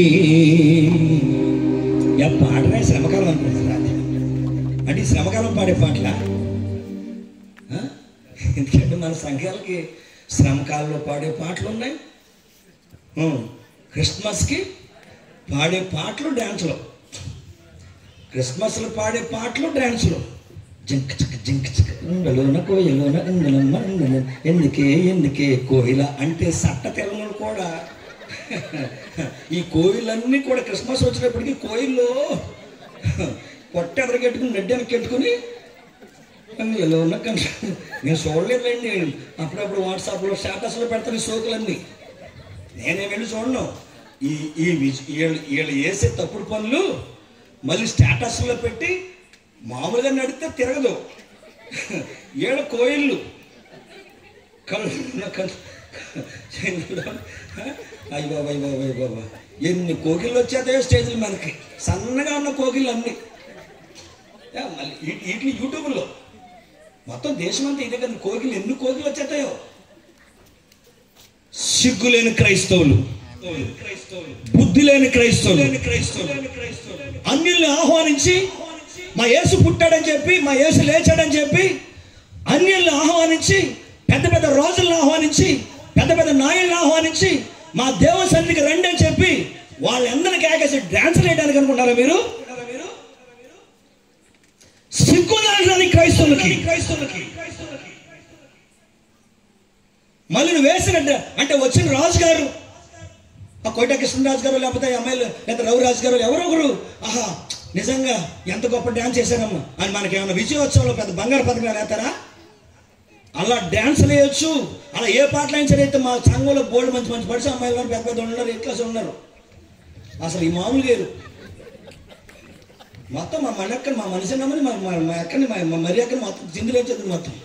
యా పాడనే శ్రమకాలం అనుకుంటున్నా అంటే ఈ శ్రమకాలం పాడే పాటలా ఆ? ఎందుకంటే మన సంఘాలకి శ్రమకాలంలో పాడే పాటలు ఉన్నాయి ఉం. క్రిస్మస్కి పాడే పాటలు డ్యాన్సులు క్రిస్మస్లో పాడే పాటలు డ్యాన్సులు జింక్ చిక్ జింక్ చిక్ ఇంగలోన కోయిలోన ఇంగలమ్మ ఇంగల ఎందుకే ఎందుకే కోయిల అంటే సట్ట తెలంగాణ కూడా ఈ కోయిలన్నీ కూడా క్రిస్మస్ వచ్చినప్పటికీ కోయిల్లో పొట్ట ఎదరగెట్టుకుని నడ్డెనకి కెట్టుకుని ఇలా ఉన్న కన్- నేను చూడలేదండి అప్పుడప్పుడు వాట్సాప్లో స్టేటస్లో పెడతాను ఈ సోకులన్నీ నేనే వెళ్ళి చూడను ఈ ఈ విజ్- వీళ్ళు వీళ్ళు వేసే తప్పుడు పనులు మళ్ళీ స్టేటస్లో పెట్టి మామూలుగా నడితే తిరగదు వీళ్ళ కోయిళ్ళు కళ్ళు కళ్ళు అయ్యి బాబా అయ్యి బాబా అయ్యి బాబా ఎన్ని కోకిళ్ళు వచ్చేతాయో స్టేజ్లు మనకి సన్నగా ఉన్న కోకిళ్ళు అన్నీ ఏ, మళ్ళీ ఈ- వీటిని యూట్యూబ్లో మొత్తం దేశం అంతా ఇదే కదా కోకిలు ఎన్ని కోకిలు వచ్చేతాయో సిగ్గులేని క్రైస్తవులు బుద్ధి లేని క్రైస్తవులు అన్యుల్ని ఆహ్వానించి మా యేసు పుట్టాడని చెప్పి మా యేసు లేచాడని చెప్పి అన్యుల్ని ఆహ్వానించి పెద్ద పెద్ద రోజులను ఆహ్వానించి పెద్ద పెద్ద నాయల్ని ఆహ్వానించి మా దేవ సన్నిధికి రండి అని చెప్పి వాళ్ళందరినీ కేకేసి డాన్స్ వేయడానికి అనుకుంటారా మీరు సిగ్గుందని క్రైస్తవులకి క్రైస్తవులకి మళ్ళీ నువ్వు వేసినట్ట అంటే వచ్చిన రాజు గారు ఆ కోట కృష్ణరాజు గారు లేకపోతే ఆ అమ్మాయిలు లేదా రవిరాజు గారు ఎవరో ఒకరు ఆహా నిజంగా ఎంత గొప్ప డ్యాన్స్ చేశారమ్మా అని మనకి ఏమైనా విజయోత్సవంలో పెద్ద బంగారు పథకాలు వేస్తారా అలా డ్యాన్స్ వేయొచ్చు అలా ఏ పాటలు అయినా సరే అయితే మా సంఘంలో బోల్డ్ మంచి మంచి పడిచి అమ్మాయిలు ఉన్నారు పెద్ద పెద్ద ఉన్నారు ఏ క్లాస్ ఉన్నారు అసలు ఈ మామూలు లేరు మొత్తం మా మనక్కని మా మనిషి నమ్మని మా మా- మా అక్కని మా మా మరి అక్కని మొత్తం చిందులేచేది మొత్తం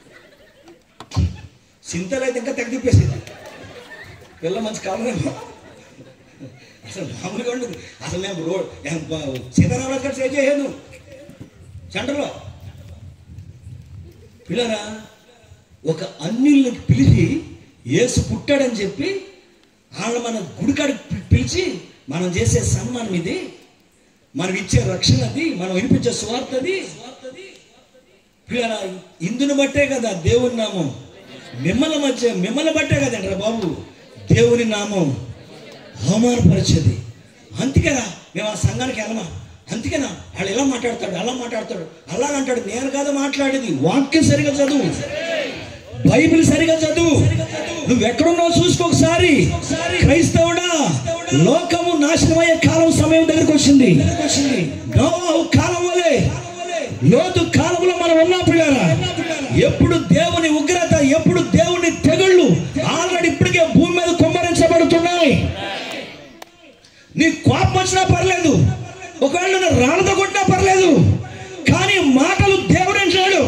చింతలు అయితే ఇంకా తెగ తిప్పేసేది పిల్ల మంచి కావాలేమో అసలు మామూలుగా ఉండదు అసలు నేను రోడ్ సీతారామరాజు గారు సేవ్ చేయను సెంటర్లో పిల్లరా ఒక అన్యుల్ని పిలిచి యేసు పుట్టాడని చెప్పి వాళ్ళ మన గుడికాడికి పి- పిలిచి మనం చేసే సన్మానం ఇది మనం ఇచ్చే రక్షణ అది మనం వినిపించే స్వార్థ అది పిల్లరా ఇందుని బట్టే కదా దేవుని నామం మిమ్మల్ని మధ్య మిమ్మల్ని బట్టే కదండి బాబు దేవుని నామం అవమానపరిచేది అందుకేనా మేము ఆ సంఘానికి వెళ్ళమా అందుకేనా వాళ్ళు ఎలా మాట్లాడతాడు అలా మాట్లాడతాడు అలా అంటాడు నేను కాదు మాట్లాడేది వాక్యం సరిగా చదువు బైబిల్ సరిగా చదువు నువ్వు ఎక్కడున్నావు చూసుకో ఒకసారి క్రైస్తవుడా లోకము నాశనమయ్యే కాలం సమయం దగ్గరకు వచ్చింది నోవాహు కాలం వలె లోతు కాలంలో మనం ఉన్నాం పిల్లరా ఎప్పుడు దేవుని ఉగ్రత ఎప్పుడు దేవుని తెగుళ్ళు ఆల్రెడీ ఇప్పటికే భూమి మీద కుమ్మరించబడుతున్నాయి నీ కోపం వచ్చినా పర్లేదు ఒకవేళ నువ్వు రాళ్ళతో కొట్టినా పర్లేదు కానీ మాటలు దేవుడు అంటున్నాడు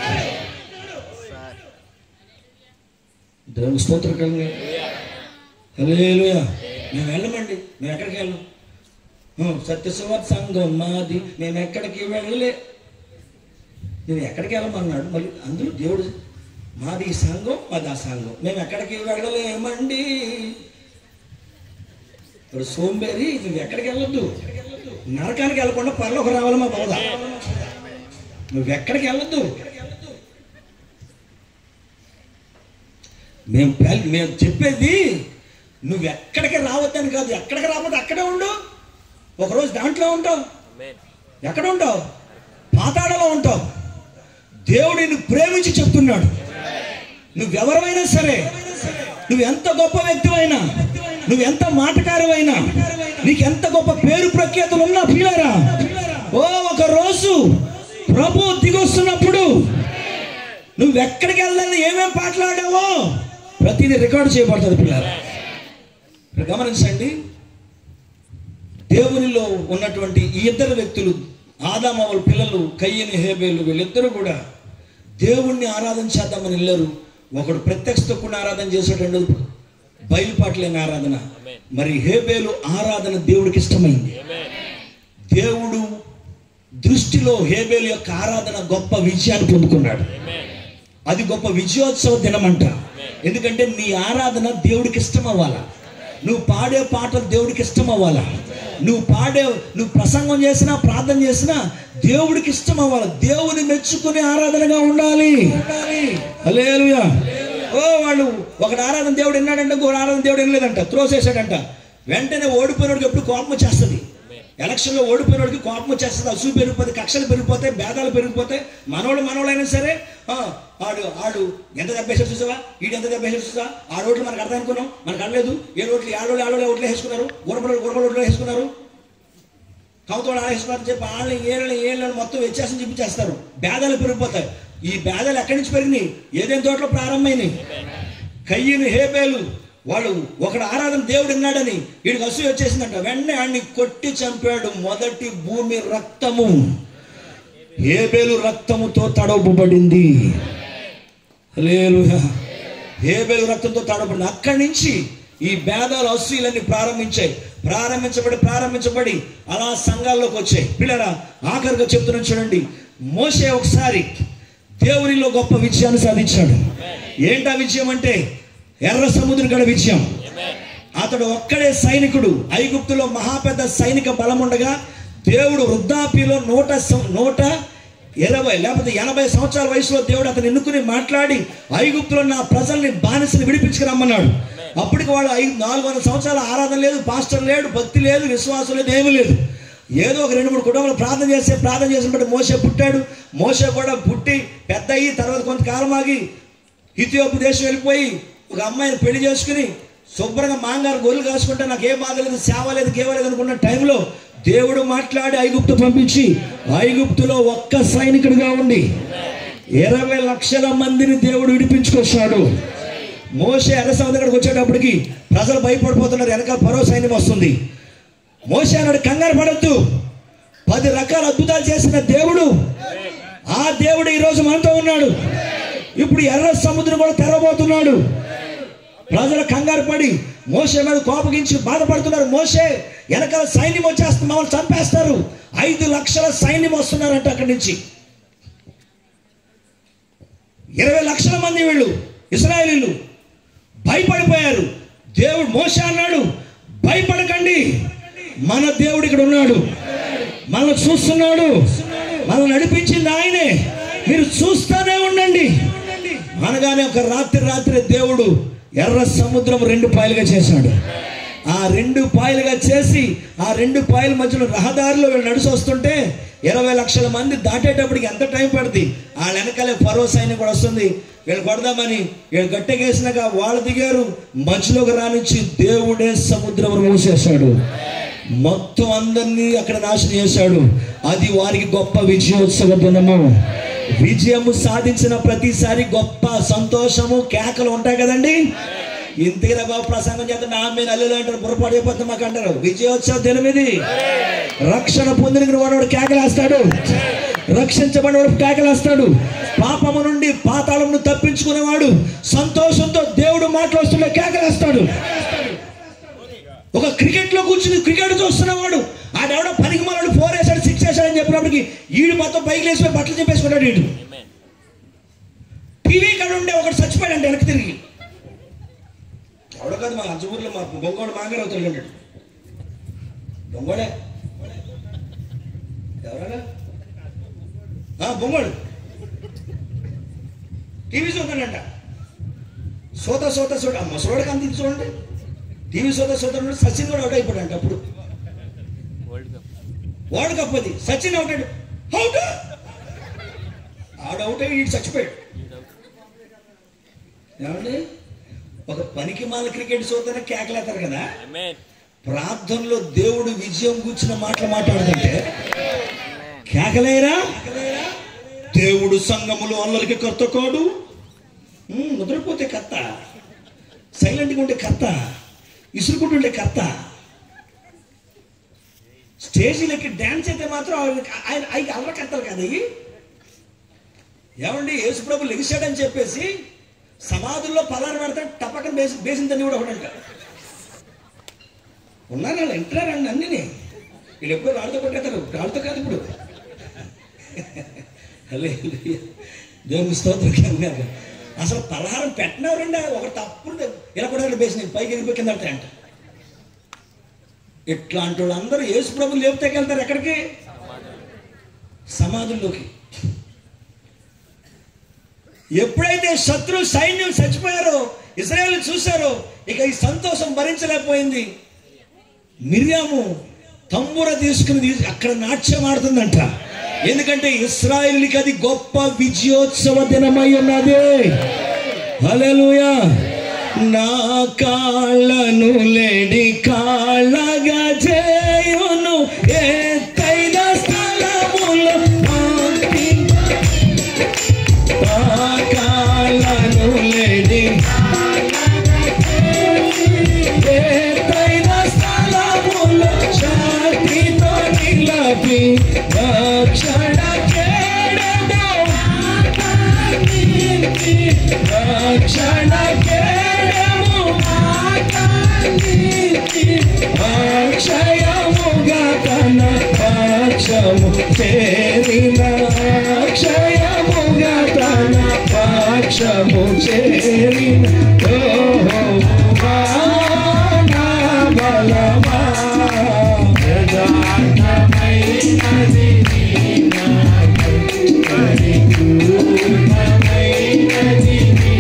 దేవుని స్తోత్రం కలిగి హల్లెలూయా మేము వెళ్ళమండి మేము ఎక్కడికి వెళ్ళం ఆ, సత్యసువార్త సంఘం మాది మేము ఎక్కడికి వెళ్ళలే నేను ఎక్కడికి వెళ్ళమన్నాడు మళ్ళీ అందులో దేవుడు మాది ఈ సంఘం మాది ఆ సంఘం మేము ఎక్కడికి వెళ్ళలేమండి ఇప్పుడు సోంబేరి నువ్వు ఎక్కడికి వెళ్ళొద్దు నరకానికి వెళ్ళకుండా పరలోకి రావాలి మా బోధ నువ్వు ఎక్కడికి వెళ్ళొద్దు మేము పెల్- మేము చెప్పేది నువ్వు ఎక్కడికి రావద్దని కాదు ఎక్కడికి రావద్దు అక్కడే ఉండు ఒకరోజు దాంట్లో ఉంటావు ఎక్కడ ఉంటావు పాతాడలో ఉంటావు దేవుడు నిన్ను ప్రేమించి చెప్తున్నాడు నువ్వెవరైనా సరే నువ్వు ఎంత గొప్ప వ్యక్తివైనా నువ్వు ఎంత మాటకారువైనా నీకు ఎంత గొప్ప పేరు ప్రఖ్యాతులు ఉన్నా పిల్లరా ఓ ఒక రోజు ప్రభు దిగొస్తున్నప్పుడు నువ్వు ఎక్కడికి వెళ్ళాలని ఏమేం పాటలాడావో ప్రతిదీ రికార్డు చేయబడుతుంది పిల్లరా ఇప్పుడు గమనించండి దేవునిలో ఉన్నటువంటి ఈ ఇద్దరు వ్యక్తులు ఆదామ వాళ్ళ పిల్లలు కయ్యని హేబేలు వీళ్ళిద్దరూ కూడా దేవుణ్ణి ఆరాధన చేద్దామని వెళ్ళారు ఒకడు ప్రత్యక్షతో కూడా ఆరాధన చేసేటండు బయలుపాట్లేని ఆరాధన మరి హేబేలు ఆరాధన దేవుడికి ఇష్టమైంది దేవుడు దృష్టిలో హేబేలు యొక్క ఆరాధన గొప్ప విజయాన్ని పొందుకున్నాడు అది గొప్ప విజయోత్సవ దినమంట ఎందుకంటే నీ ఆరాధన దేవుడికి ఇష్టం అవ్వాలా నువ్వు పాడే పాటలు దేవుడికి ఇష్టం అవ్వాలా నువ్వు పాడే నువ్వు ప్రసంగం చేసినా ప్రార్థన చేసినా దేవుడికి ఇష్టం అవ్వాలి దేవుని మెచ్చుకునే ఆరాధనగా ఉండాలి హల్లెలూయా ఓ వాళ్ళు ఒకటి ఆరాధన దేవుడు విన్నాడంటే ఇంకో ఆరాధన దేవుడు వినలేదంట త్రోసేసాడంట వెంటనే ఓడిపోయినోడికి ఎప్పుడు కోపం వచ్చేస్తుంది
ఎలక్షన్లో ఓడిపోయిన వాడికి కోపం వచ్చేస్తుంది అసూ పెరిగిపోతే కక్షలు పెరిగిపోతాయి భేదాలు పెరిగిపోతాయి మనోళ్ళు మనోళ్ళైనా సరే ఆ, ఆడు ఆడు ఎంత దెబ్బేసాడు చూసావా ఈడు ఎంత దెబ్బేసాడు చూసావా ఆ రోడ్లు మనకు అర్థం అనుకున్నాం మనకు అనలేదు ఏ రోడ్లు ఆడోళ్ళు ఆడోళ్ళు ఓట్లు వేసుకున్నారు గురపడలు గురపలు ఓట్లు వేసుకున్నారు కవతోడు ఆడేస్తున్నారు చెప్పి వాళ్ళని ఏళ్ళని ఏళ్ళని మొత్తం వ్యత్యాసం చూపించేస్తారు భేదాలు పెరిగిపోతాయి ఈ భేదాలు ఎక్కడి నుంచి పెరిగినాయి ఏదేం తోటలో ప్రారంభమైనాయి కయ్యను హేబేలు వాడు ఒకడు ఆరాధన దేవుడు ఉన్నాడని వీడికి అసూయ వచ్చేసిందంట వెంటనే ఆడిని కొట్టి చంపాడు మొదటి భూమి రక్తము హేబేలు రక్తముతో తడవబడింది హల్లెలూయా హేబేలు రక్తంతో తడబడింది అక్కడి నుంచి ఈ భేదాలు అసూయలన్నీ ప్రారంభించాయి ప్రారంభించబడి ప్రారంభించబడి అలా సంఘాల్లోకి వచ్చాయి పిల్లరా ఆఖరిగా చెప్తున్నాను చూడండి మోసే ఒకసారి దేవునిలో గొప్ప విజయాన్ని సాధించాడు ఏంటా విజయం అంటే ఎర్ర సముద్రం గడ విజయం అతడు ఒక్కడే సైనికుడు ఐగుప్తులో మహాపెద్ద సైనిక బలం ఉండగా దేవుడు వృద్ధాప్యలో నూట సం- నూట ఇరవై లేకపోతే ఎనభై సంవత్సరాల వయసులో దేవుడు అతను ఎన్నుకుని మాట్లాడి ఐగుప్తులో నా ప్రజల్ని బానిసని విడిపించుకురమ్మన్నాడు అప్పటికి వాళ్ళు ఐదు నాలుగు వందల సంవత్సరాల ఆరాధన లేదు పాస్టర్ లేడు భక్తి లేదు విశ్వాసం లేదు ఏమీ లేదు ఏదో ఒక రెండు మూడు కుటుంబాలు ప్రార్థన చేస్తే ప్రార్థన చేసిన బట్టి మోసే పుట్టాడు మోసే కూడా పుట్టి పెద్ద అయ్యి తర్వాత కొంతకాలం ఆగి ఇథియోపు దేశం వెళ్ళిపోయి ఒక అమ్మాయిని పెళ్లి చేసుకుని శుభ్రంగా మాంగారు గొర్రెలు కాసుకుంటే నాకు ఏ బాధ లేదు సేవ లేదు కేవ లేదు అనుకున్న టైంలో దేవుడు మాట్లాడి ఐగుప్తు పంపించి ఐగుప్తులో ఒక్క సైనికుడిగా ఉండి ఇరవై లక్షల మందిని దేవుడు విడిపించుకొచ్చాడు మోసే ఎర్రసముద్రం దగ్గరకు వచ్చేటప్పటికి ప్రజలు భయపడిపోతున్నారు వెనకాల పరో సైన్యం వస్తుంది మోసే అన్నాడు కంగారు పడద్దు పది రకాల అద్భుతాలు చేసిన దేవుడు ఆ దేవుడు ఈరోజు మనతో ఉన్నాడు ఇప్పుడు ఎర్ర సముద్రం కూడా తెరవబోతున్నాడు ప్రజలు కంగారు పడి మోసే మీద కోపగించి బాధపడుతున్నారు మోసే వెనకాల సైన్యం వచ్చేస్తుంది మమ్మల్ని చంపేస్తారు ఐదు లక్షల సైన్యం వస్తున్నారంట అక్కడి నుంచి ఇరవై లక్షల మంది వీళ్ళు ఇస్రాయేలీలు భయపడిపోయారు దేవుడు మోసే అన్నాడు భయపడకండి మన దేవుడు ఇక్కడ ఉన్నాడు మనల్ని చూస్తున్నాడు మనల్ని నడిపించింది ఆయనే మీరు చూస్తూనే ఉండండి అనగానే ఒక రాత్రి రాత్రి దేవుడు ఎర్ర సముద్రం రెండు పాయలుగా చేశాడు ఆ రెండు పాయలుగా చేసి ఆ రెండు పాయల మధ్యలో రహదారిలో వీళ్ళు నడిచి వస్తుంటే ఇరవై లక్షల మంది దాటేటప్పటికి ఎంత టైం పడుతుంది ఆ వెనకాలే పరో సైన్యం కూడా వస్తుంది వీళ్ళు కొడదామని వీళ్ళు గట్టెగేసినాక వాళ్ళు దిగారు మధ్యలోకి రానిచ్చి దేవుడే సముద్రం మూసేశాడు మొత్తం అందరినీ అక్కడ నాశనం చేశాడు అది వారికి గొప్ప విజయోత్సవ దినము విజయము సాధించిన ప్రతిసారి గొప్ప సంతోషము కేకలు ఉంటాయి కదండి ఇంతకిరా బాబు ప్రసంగం చేస్తే నా మీద అల్లులు అంటారు పొరపాటు అయిపోతుంది మాకు అంటారు విజయోత్సవ దినం ఇది రక్షణ పొందిన వాడు కేకలేస్తాడు రక్షించబడినవాడు కేకలేస్తాడు పాపము నుండి పాతాళమును తప్పించుకునేవాడు సంతోషంతో దేవుడు మాట్లాడుతుండే కేకలేస్తాడు ఒక క్రికెట్ లో కూర్చుని క్రికెట్ చూస్తున్నవాడు ఆడెవడో పనికి మనోడు ఫోర్ వేసాడు సిక్స్ వేసాడని చెప్పినప్పటికి ఈడు మొత్తం పైకి లేచిపోయి బట్టలు చెప్పేసుకుంటాడు వీడు టీవీ కాడ ఉండే ఒకటి చచ్చిపోయాడంటే వెనక్కి తిరిగి ఎవడో కాదు మా అంచూరులో మా బొంగోడు మాంగారు అవుతాడు ఉంటాడు బొంగోడే ఎవరా బొంగోడు టీవీ చూస్తాడంట సోత సోత సోట ముసలోడికి అంత ఇది చూడండి టీవీ సోత సోత ఉన్నాడు సచిన్ కూడా అవుట్ అయిపోయాడంట అప్పుడు వరల్డ్ కప్ అది సచిన్ అవుట్ అయ్యాడు అవుట్ ఆడ అవుట్ అయ్యి ఇటు చచ్చిపోయాడు ఏమండి ఒక పనికి మాల క్రికెట్ చూస్తేనే కేకలేస్తారు కదా ప్రార్థనలో దేవుడు విజయం కూర్చున్న మాటలు మాట్లాడుతుంటే కేకలేరా దేవుడు సంఘములో అల్లరికి కర్త కాడు ఉమ్, నిద్రపోతే కర్త సైలెంట్గా ఉంటే కర్త ఇసురుకుంటుండే కర్త స్టేజీలకి డ్యాన్స్ అయితే మాత్రం ఆయన ఆయన ఆయన అల్లకర్తలు కదా ఇవి ఏమండి యేసుప్రభు లెగిశాడని చెప్పేసి సమాధుల్లో పలారు పెడతాడు టపకం బేసి బేసిన తన్ని కూడా ఒకడంట ఉన్నారు వాళ్ళు ఇంటారండి అన్నిని వీళ్ళు ఎప్పుడు రాళ్ళతో కొట్టేస్తారు రాళ్ళతో కాదు ఇప్పుడు హల్లెలూయా. దేవుని స్తోత్రం కన్నారు అసలు పలహారం పెట్టినవరండి ఒక తప్పుడు ఇలా కూడా బేసిన పైకి వెళ్ళిపోయి కింద పడతాయంట ఇట్లాంటి వాళ్ళందరూ యేసు ప్రభులు లేపుతాకెళ్తారు ఎక్కడికి సమాధుల్లోకి ఎప్పుడైతే శత్రు సైన్యం చచ్చిపోయారో ఇజ్రాయేల్ చూశారో ఇక ఈ సంతోషం భరించలేకపోయింది మిర్యాము తంబుర తీసుకుని తీసు- అక్కడ నాట్యం ఆడుతుందంట ఎందుకంటే ఇస్రాయిల్కి అది గొప్ప విజయోత్సవ దినమై ఉన్నది హల్లెలూయా నా కాళ్ళను లేడి కాళ్ళగా చేయును ఎత్తైన స్థలములో నాటి నా కాళ్ళను లేడి ఎత్తైన స్థలములో ఛాతీతో నిలపి రక్షణ కేడము రక్షణ కేడము అక్షయముగా తన పక్షము చేరిన అక్షయముగా తన పక్షము చేరిన ఓహో నా బలమా యథార్థమైనది పరిపూర్ణమైనది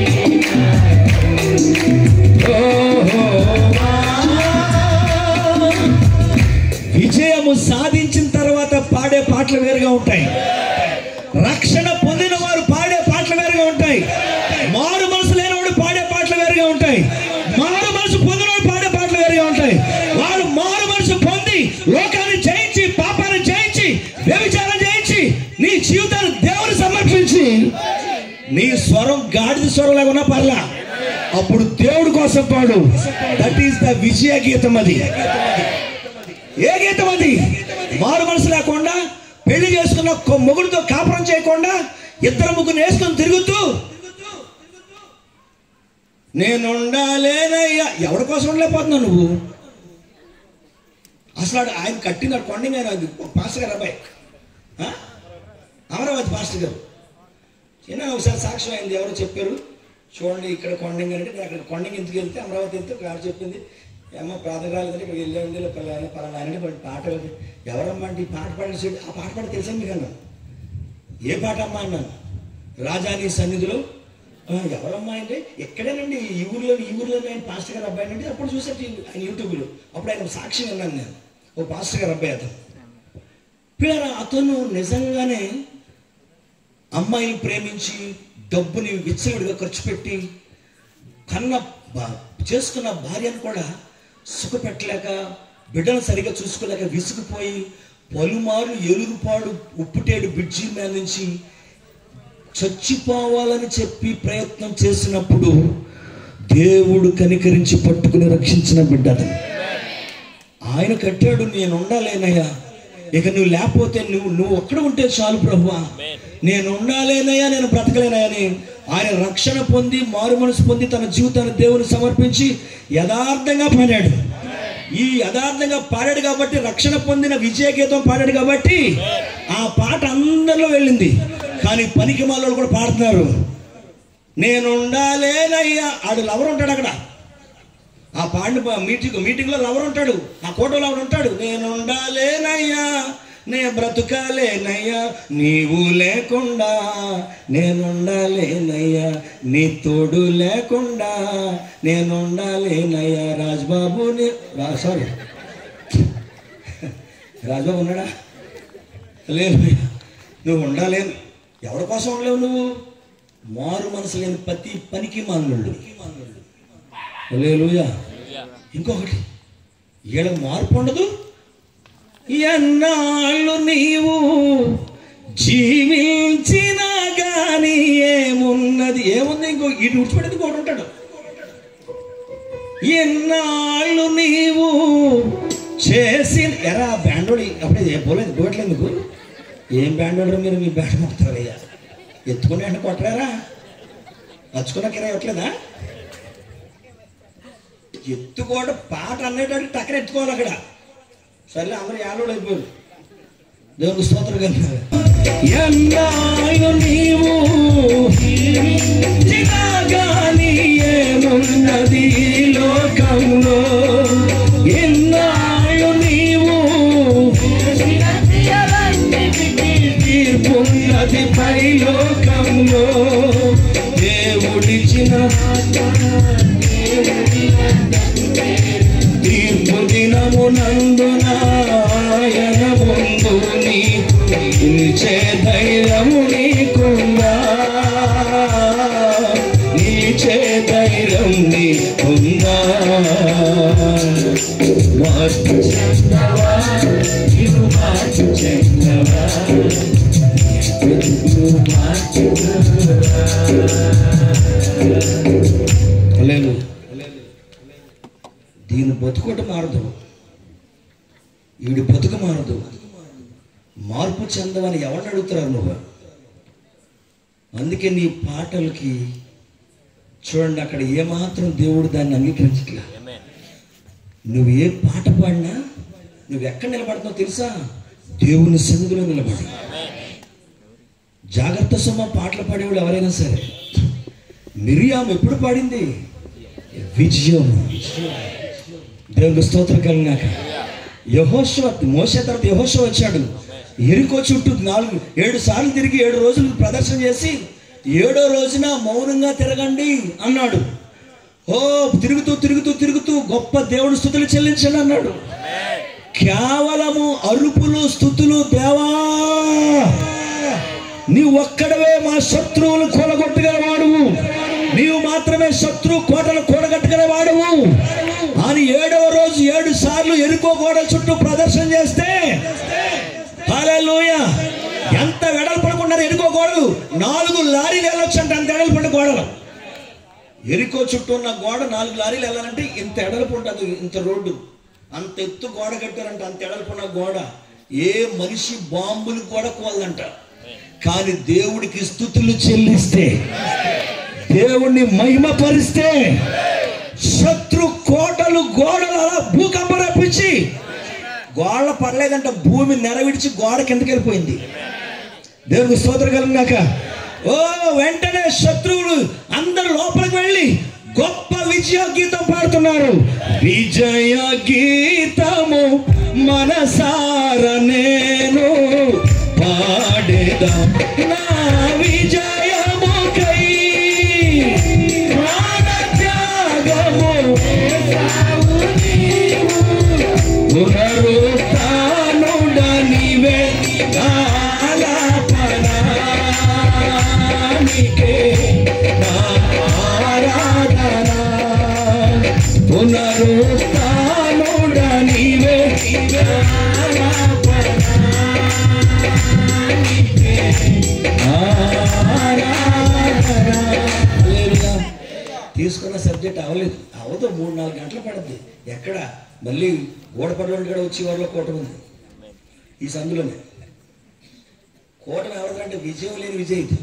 విజయము సాధించిన తర్వాత పాడే పాటలు వేరుగా ఉంటాయి రక్షణ పొందిన వారు పాడే పాటలు వేరుగా ఉంటాయి మారు మనసు లేనివాడు పాడే పాటలు వేరుగా ఉంటాయి మారు మనసు పొందినవాడు పాడే పాటలు వేరుగా ఉంటాయి వారు మారు మనసు పొంది లోకాన్ని జయించి పాపాన్ని జయించి వ్యభిచారం జయించి నీ జీవితాన్ని దేవుని సమర్పించి నీ స్వరం గాడిద స్వరం లేకున్నా పర్లా అప్పుడు దేవుడి కోసం పాడు దట్ ఈస్ ద విజయ గీతం అది ఏ గీతం అది మారు మనసు లేకుండా పెళ్లి చేసుకున్న కొ- మొగుడితో కాపురం చేయకుండా ఇద్దరు ముగ్గురు వేసుకొని తిరుగుతూ నేను ఉండాలేనయ్యా ఎవరి కోసం ఉండలేకపోతున్నావు నువ్వు అసలు ఆడు ఆయన కట్టిన కొండ అది పాస్టర్ గారు అబ్బాయి ఆ? అమరావతి పాస్టర్ గారు చిన్న ఒకసారి సాక్ష్యం అయింది ఎవరో చెప్పారు చూడండి ఇక్కడ కొండంగి అంటే నేను అక్కడ కొండంగి ఎందుకు వెళ్తే అమరావతి వెళ్తే ఒక ఆవిడ చెప్పింది ఏమో ప్రార్థన రాలేదని ఇక్కడ వెళ్ళండి పలానా పలానా అని పాట పాట ఎవరమ్మా అంటే ఈ పాట పాడిన చెడు ఆ పాట పాట తెలుసా మీకు అన్నాను ఏ పాట అమ్మా అన్నాను రాజాని సన్నిధిలో "ఆ, ఎవరమ్మా అంటే ఎక్కడేనండి ఈ ఊర్లో ఈ ఊర్లో ఆయన పాస్టర్ గారు అబ్బాయి అంటే అప్పుడు చూసారు ఆయన యూట్యూబ్లో అప్పుడు ఆయన సాక్షి విన్నాను నేను ఓ పాస్టర్ గారు అబ్బాయి అతను పిల్లరా అతను నిజంగానే అమ్మాయిని ప్రేమించి డబ్బుని విచ్చలవిడిగా ఖర్చు పెట్టి కన్న బా- చేసుకున్న భార్యను కూడా సుఖపెట్టలేక బిడ్డను సరిగా చూసుకోలేక విసిగిపోయి పలుమార్లు ఎలుగుపాడు ఉప్పుటేడు బ్రిడ్జి మీద నుంచి చచ్చిపోవాలని చెప్పి ప్రయత్నం చేసినప్పుడు దేవుడు కనికరించి పట్టుకుని రక్షించిన బిడ్డ అతను. ఆయన కట్టాడు నేను ఉండాలేనయ్యా ఇక నువ్వు లేకపోతే నువ్వు నువ్వు ఒక్కడ ఉంటే చాలు ప్రభువా నేను ఉండాలేనయ్యా నేను బ్రతకలేనయ్యా అని ఆయన రక్షణ పొంది మారు మనసు పొంది తన జీవితాన్ని దేవుని సమర్పించి యథార్థంగా పాడాడు ఈ యథార్థంగా పాడాడు కాబట్టి రక్షణ పొందిన విజయ గీతం పాడాడు కాబట్టి ఆ పాట అందరిలో వెళ్ళింది కానీ పనికి మాలోళ్ళు కూడా పాడుతున్నారు నేను ఉండాలేనయ్యా ఆడు లవర్ ఉంటాడు అక్కడ ఆ పాడిన ప- మీటింగ్ మీటింగ్లో లవర్ ఉంటాడు ఆ కోటలో లవర్ ఉంటాడు నేను ఉండాలేనయ్యా నే బ్రతుకాలేనయ్యా నీవు లేకుండా నేను ఉండాలేనయ్యా నీ తోడు లేకుండా నేను ఉండాలేనయ్యా రాజ్బాబు నీ రా సారీ రాజ్బాబు ఉన్నాడా లేదు నువ్వు ఉండాలేను ఎవరి కోసం ఉండలేవు నువ్వు మారు మనసు లేని ప్రతి పనికి మానులు హల్లెలూయా ఇంకొకటి వీళ్ళకి మార్పు ఉండదు ఎన్నాళ్ళు నీవు జీవించినా గాని ఏమున్నది ఏముంది ఇంకో ఇటు విడిచిపెట్టేది కూడా ఉంటాడు ఎన్నాళ్ళు నీవు చేసి ఎరా బ్యాండోడి అప్పుడే ఏ పోలేదు పోవట్లేదు మీకు ఏం బ్యాండోడరు మీరు మీ బ్యాండ్ మొత్తారయ్యా ఎత్తుకుని అంటే కొట్టరారా నచ్చుకున్న కిరా ఇవ్వట్లేదా ఎత్తుకోవడం పాట అనేటట్టు టక్కన ఎత్తుకోవాలి అక్కడ సర్లే అందరూ యాలోడు అయిపోయారు దేవునికి స్తోత్రం కన్నారు ఎన్నాళ్ళు నీవు జీవించినాగాని ఏమున్నది ఈ లోకంలో ఎన్నాళ్ళు నీవు తీర్పున్నది పై లోకంలో దేవుడిచిన తీర్పు దినమునందున
నిలిచే ధైర్యము నీకుందా నిలిచే ధైర్యం నీకుందా మార్పు చెందవా ఇది మార్పు చెందవా బ్రతుకు మార్చుకోవా. హల్లెలూయా. దీని బతుకోట మారదు ఈడి బతుకు మారదు మార్పు చెందవని ఎవరిని అడుగుతున్నారు నువ్వు అందుకే నీ పాటలకి చూడండి అక్కడ ఏమాత్రం దేవుడు దాన్ని అంగీకరించట్లా నువ్వు ఏ పాట పాడినా నువ్వు ఎక్కడ నిలబడుతున్నావు తెలుసా దేవుని సన్నిధిలో నిలబడి జాగ్రత్త సొమ్మ పాటలు పాడేవాళ్ళు ఎవరైనా సరే మిరియాం ఎప్పుడు పాడింది విజయం దేవునికి స్తోత్రం కలిగినాక యహోశవ మోసే తర్వాత యహోశవ వచ్చాడు ఎరుకో చుట్టూ నాలుగు ఏడు సార్లు తిరిగి ఏడు రోజులు ప్రదర్శన చేసి ఏడో రోజున మౌనంగా తిరగండి అన్నాడు ఓ తిరుగుతూ తిరుగుతూ తిరుగుతూ గొప్ప దేవుడు స్థుతులు చెల్లించండి అన్నాడు కేవలము అరుపులు స్థుతులు దేవా నీవు ఒక్కడవే మా శత్రువులు కూలగొట్టగలవాడువు నీవు మాత్రమే శత్రు కోటలు కూడగట్టగలవాడువు అని ఏడవ రోజు ఏడు సార్లు ఎరుకో గోడ చుట్టూ ప్రదర్శన చేస్తే హల్లెలూయా ఎంత వెడలు పడుకున్నారు ఎరుకో గోడలు నాలుగు లారీలు వెళ్ళొచ్చు అంటే అంత ఎడలు పడిన గోడలు ఎరుకో చుట్టూ ఉన్న గోడ నాలుగు లారీలు వెళ్ళాలంటే ఇంత ఎడల్పు ఉంటుంది ఇంత రోడ్డు అంత ఎత్తు గోడ కట్టారంటే అంత ఎడల్పు ఉన్న గోడ ఏ మనిషి బాంబులు కూడా కోలదంట కానీ దేవుడికి స్థుతులు చెల్లిస్తే దేవుణ్ణి మహిమపరిస్తే శత్రు కోటలు గోడలు అలా భూకంపం రప్పించి గోడ పడలేదంట భూమి నెరవిడిచి గోడ కిందకి వెళ్ళిపోయింది దేవునికి స్తోత్రం కలిగినాక ఓ వెంటనే శత్రువులు అందరు లోపలికి వెళ్ళి గొప్ప విజయ గీతం పాడుతున్నారు విజయ గీతము మనసార నేను పాడేదా నా విజయముకై ప్రాణ త్యాగము పునరుత్నుడ నీవే ఆలాపనానికే నా ఆరాధన పునరుత్నుడ నీవే ఆలాపనానికే ఆరాధన హల్లెలూయా. తీసుకున్న సబ్జెక్ట్ అవ్వలేదు అవదు మూడు నాలుగు గంటలు పడుద్ది ఎక్కడ మళ్ళీ గోడపడలో కూడా వచ్చి వారిలో కూటమి ఉంది ఈ సందులోనే కూటమి ఎవరిదంటే విజయం లేని విజయ్ ఇది.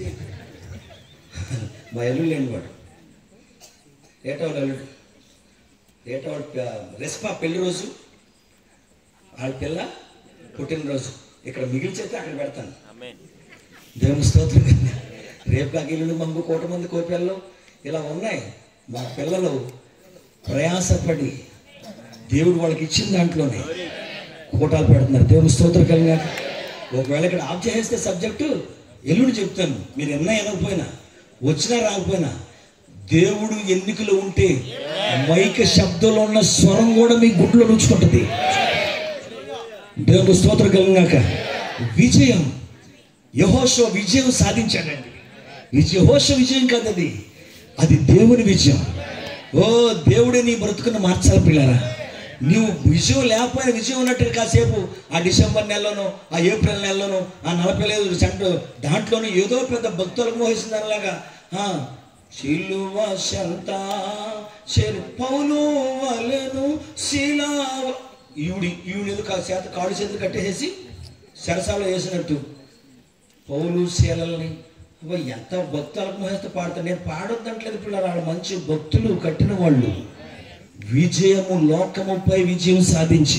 మా ఎల్లు లేని వాడు ఏటవాడు అల్లుడు ఏటవాడు రెస్పా పెళ్లి రోజు వాళ్ళ పిల్ల పుట్టినరోజు ఇక్కడ మిగిల్చేస్తే అక్కడ పెడతాను దేవుని స్తోత్రం రేపు కాకిల్లు మంగు కోట మంది కోపిల్లో ఇలా ఉన్నాయి మా పిల్లలు ప్రయాసపడి దేవుడు వాళ్ళకి ఇచ్చిన దాంట్లోనే కోటాలు పెడుతున్నారు దేవుని స్తోత్రం కలిగిన ఒకవేళ ఇక్కడ ఆఫ్ చేస్తే సబ్జెక్టు ఎల్లుండి చెప్తాను మీరు ఎన్న ఎనకపోయినా వచ్చినా రాకపోయినా దేవుడు ఎన్నికలు ఉంటే మైక శబ్దంలో ఉన్న స్వరం కూడా మీ గుడ్లో రుచుకుంటుంది దేవుని స్తోత్రం కలిగినాక విజయం యహోషో విజయం సాధించాడండి విజయ యహోష విజయం కాదు అది అది దేవుని విజయం ఓ దేవుడే నీ బ్రతుకును మార్చాలి పిల్లరా నీవు విజయం లేకపోయినా విజయం ఉన్నట్టు కాసేపు ఆ డిసెంబర్ నెలలోనో ఆ ఏప్రిల్ నెలలోనో ఆ నలభై ఐదు సెంట దాంట్లోనూ ఏదో పెద్ద భక్తులకు మోహిస్తుంది అలాగా శిలువ శంత పౌలు వలెను శిలా ఈవిడి ఈవిడ ఏదో కా- చేత కాడు చేతులు కట్టేసి సరసాలో వేసినట్టు పౌలు శీలల్ని అబ్బా ఎంత భక్తులకు మోహిస్తే పాడతారు నేను పాడొద్దంటలేదు పిల్లలు వాళ్ళు మంచి భక్తులు కట్టిన వాళ్ళు విజయము లోకముపై విజయం సాధించి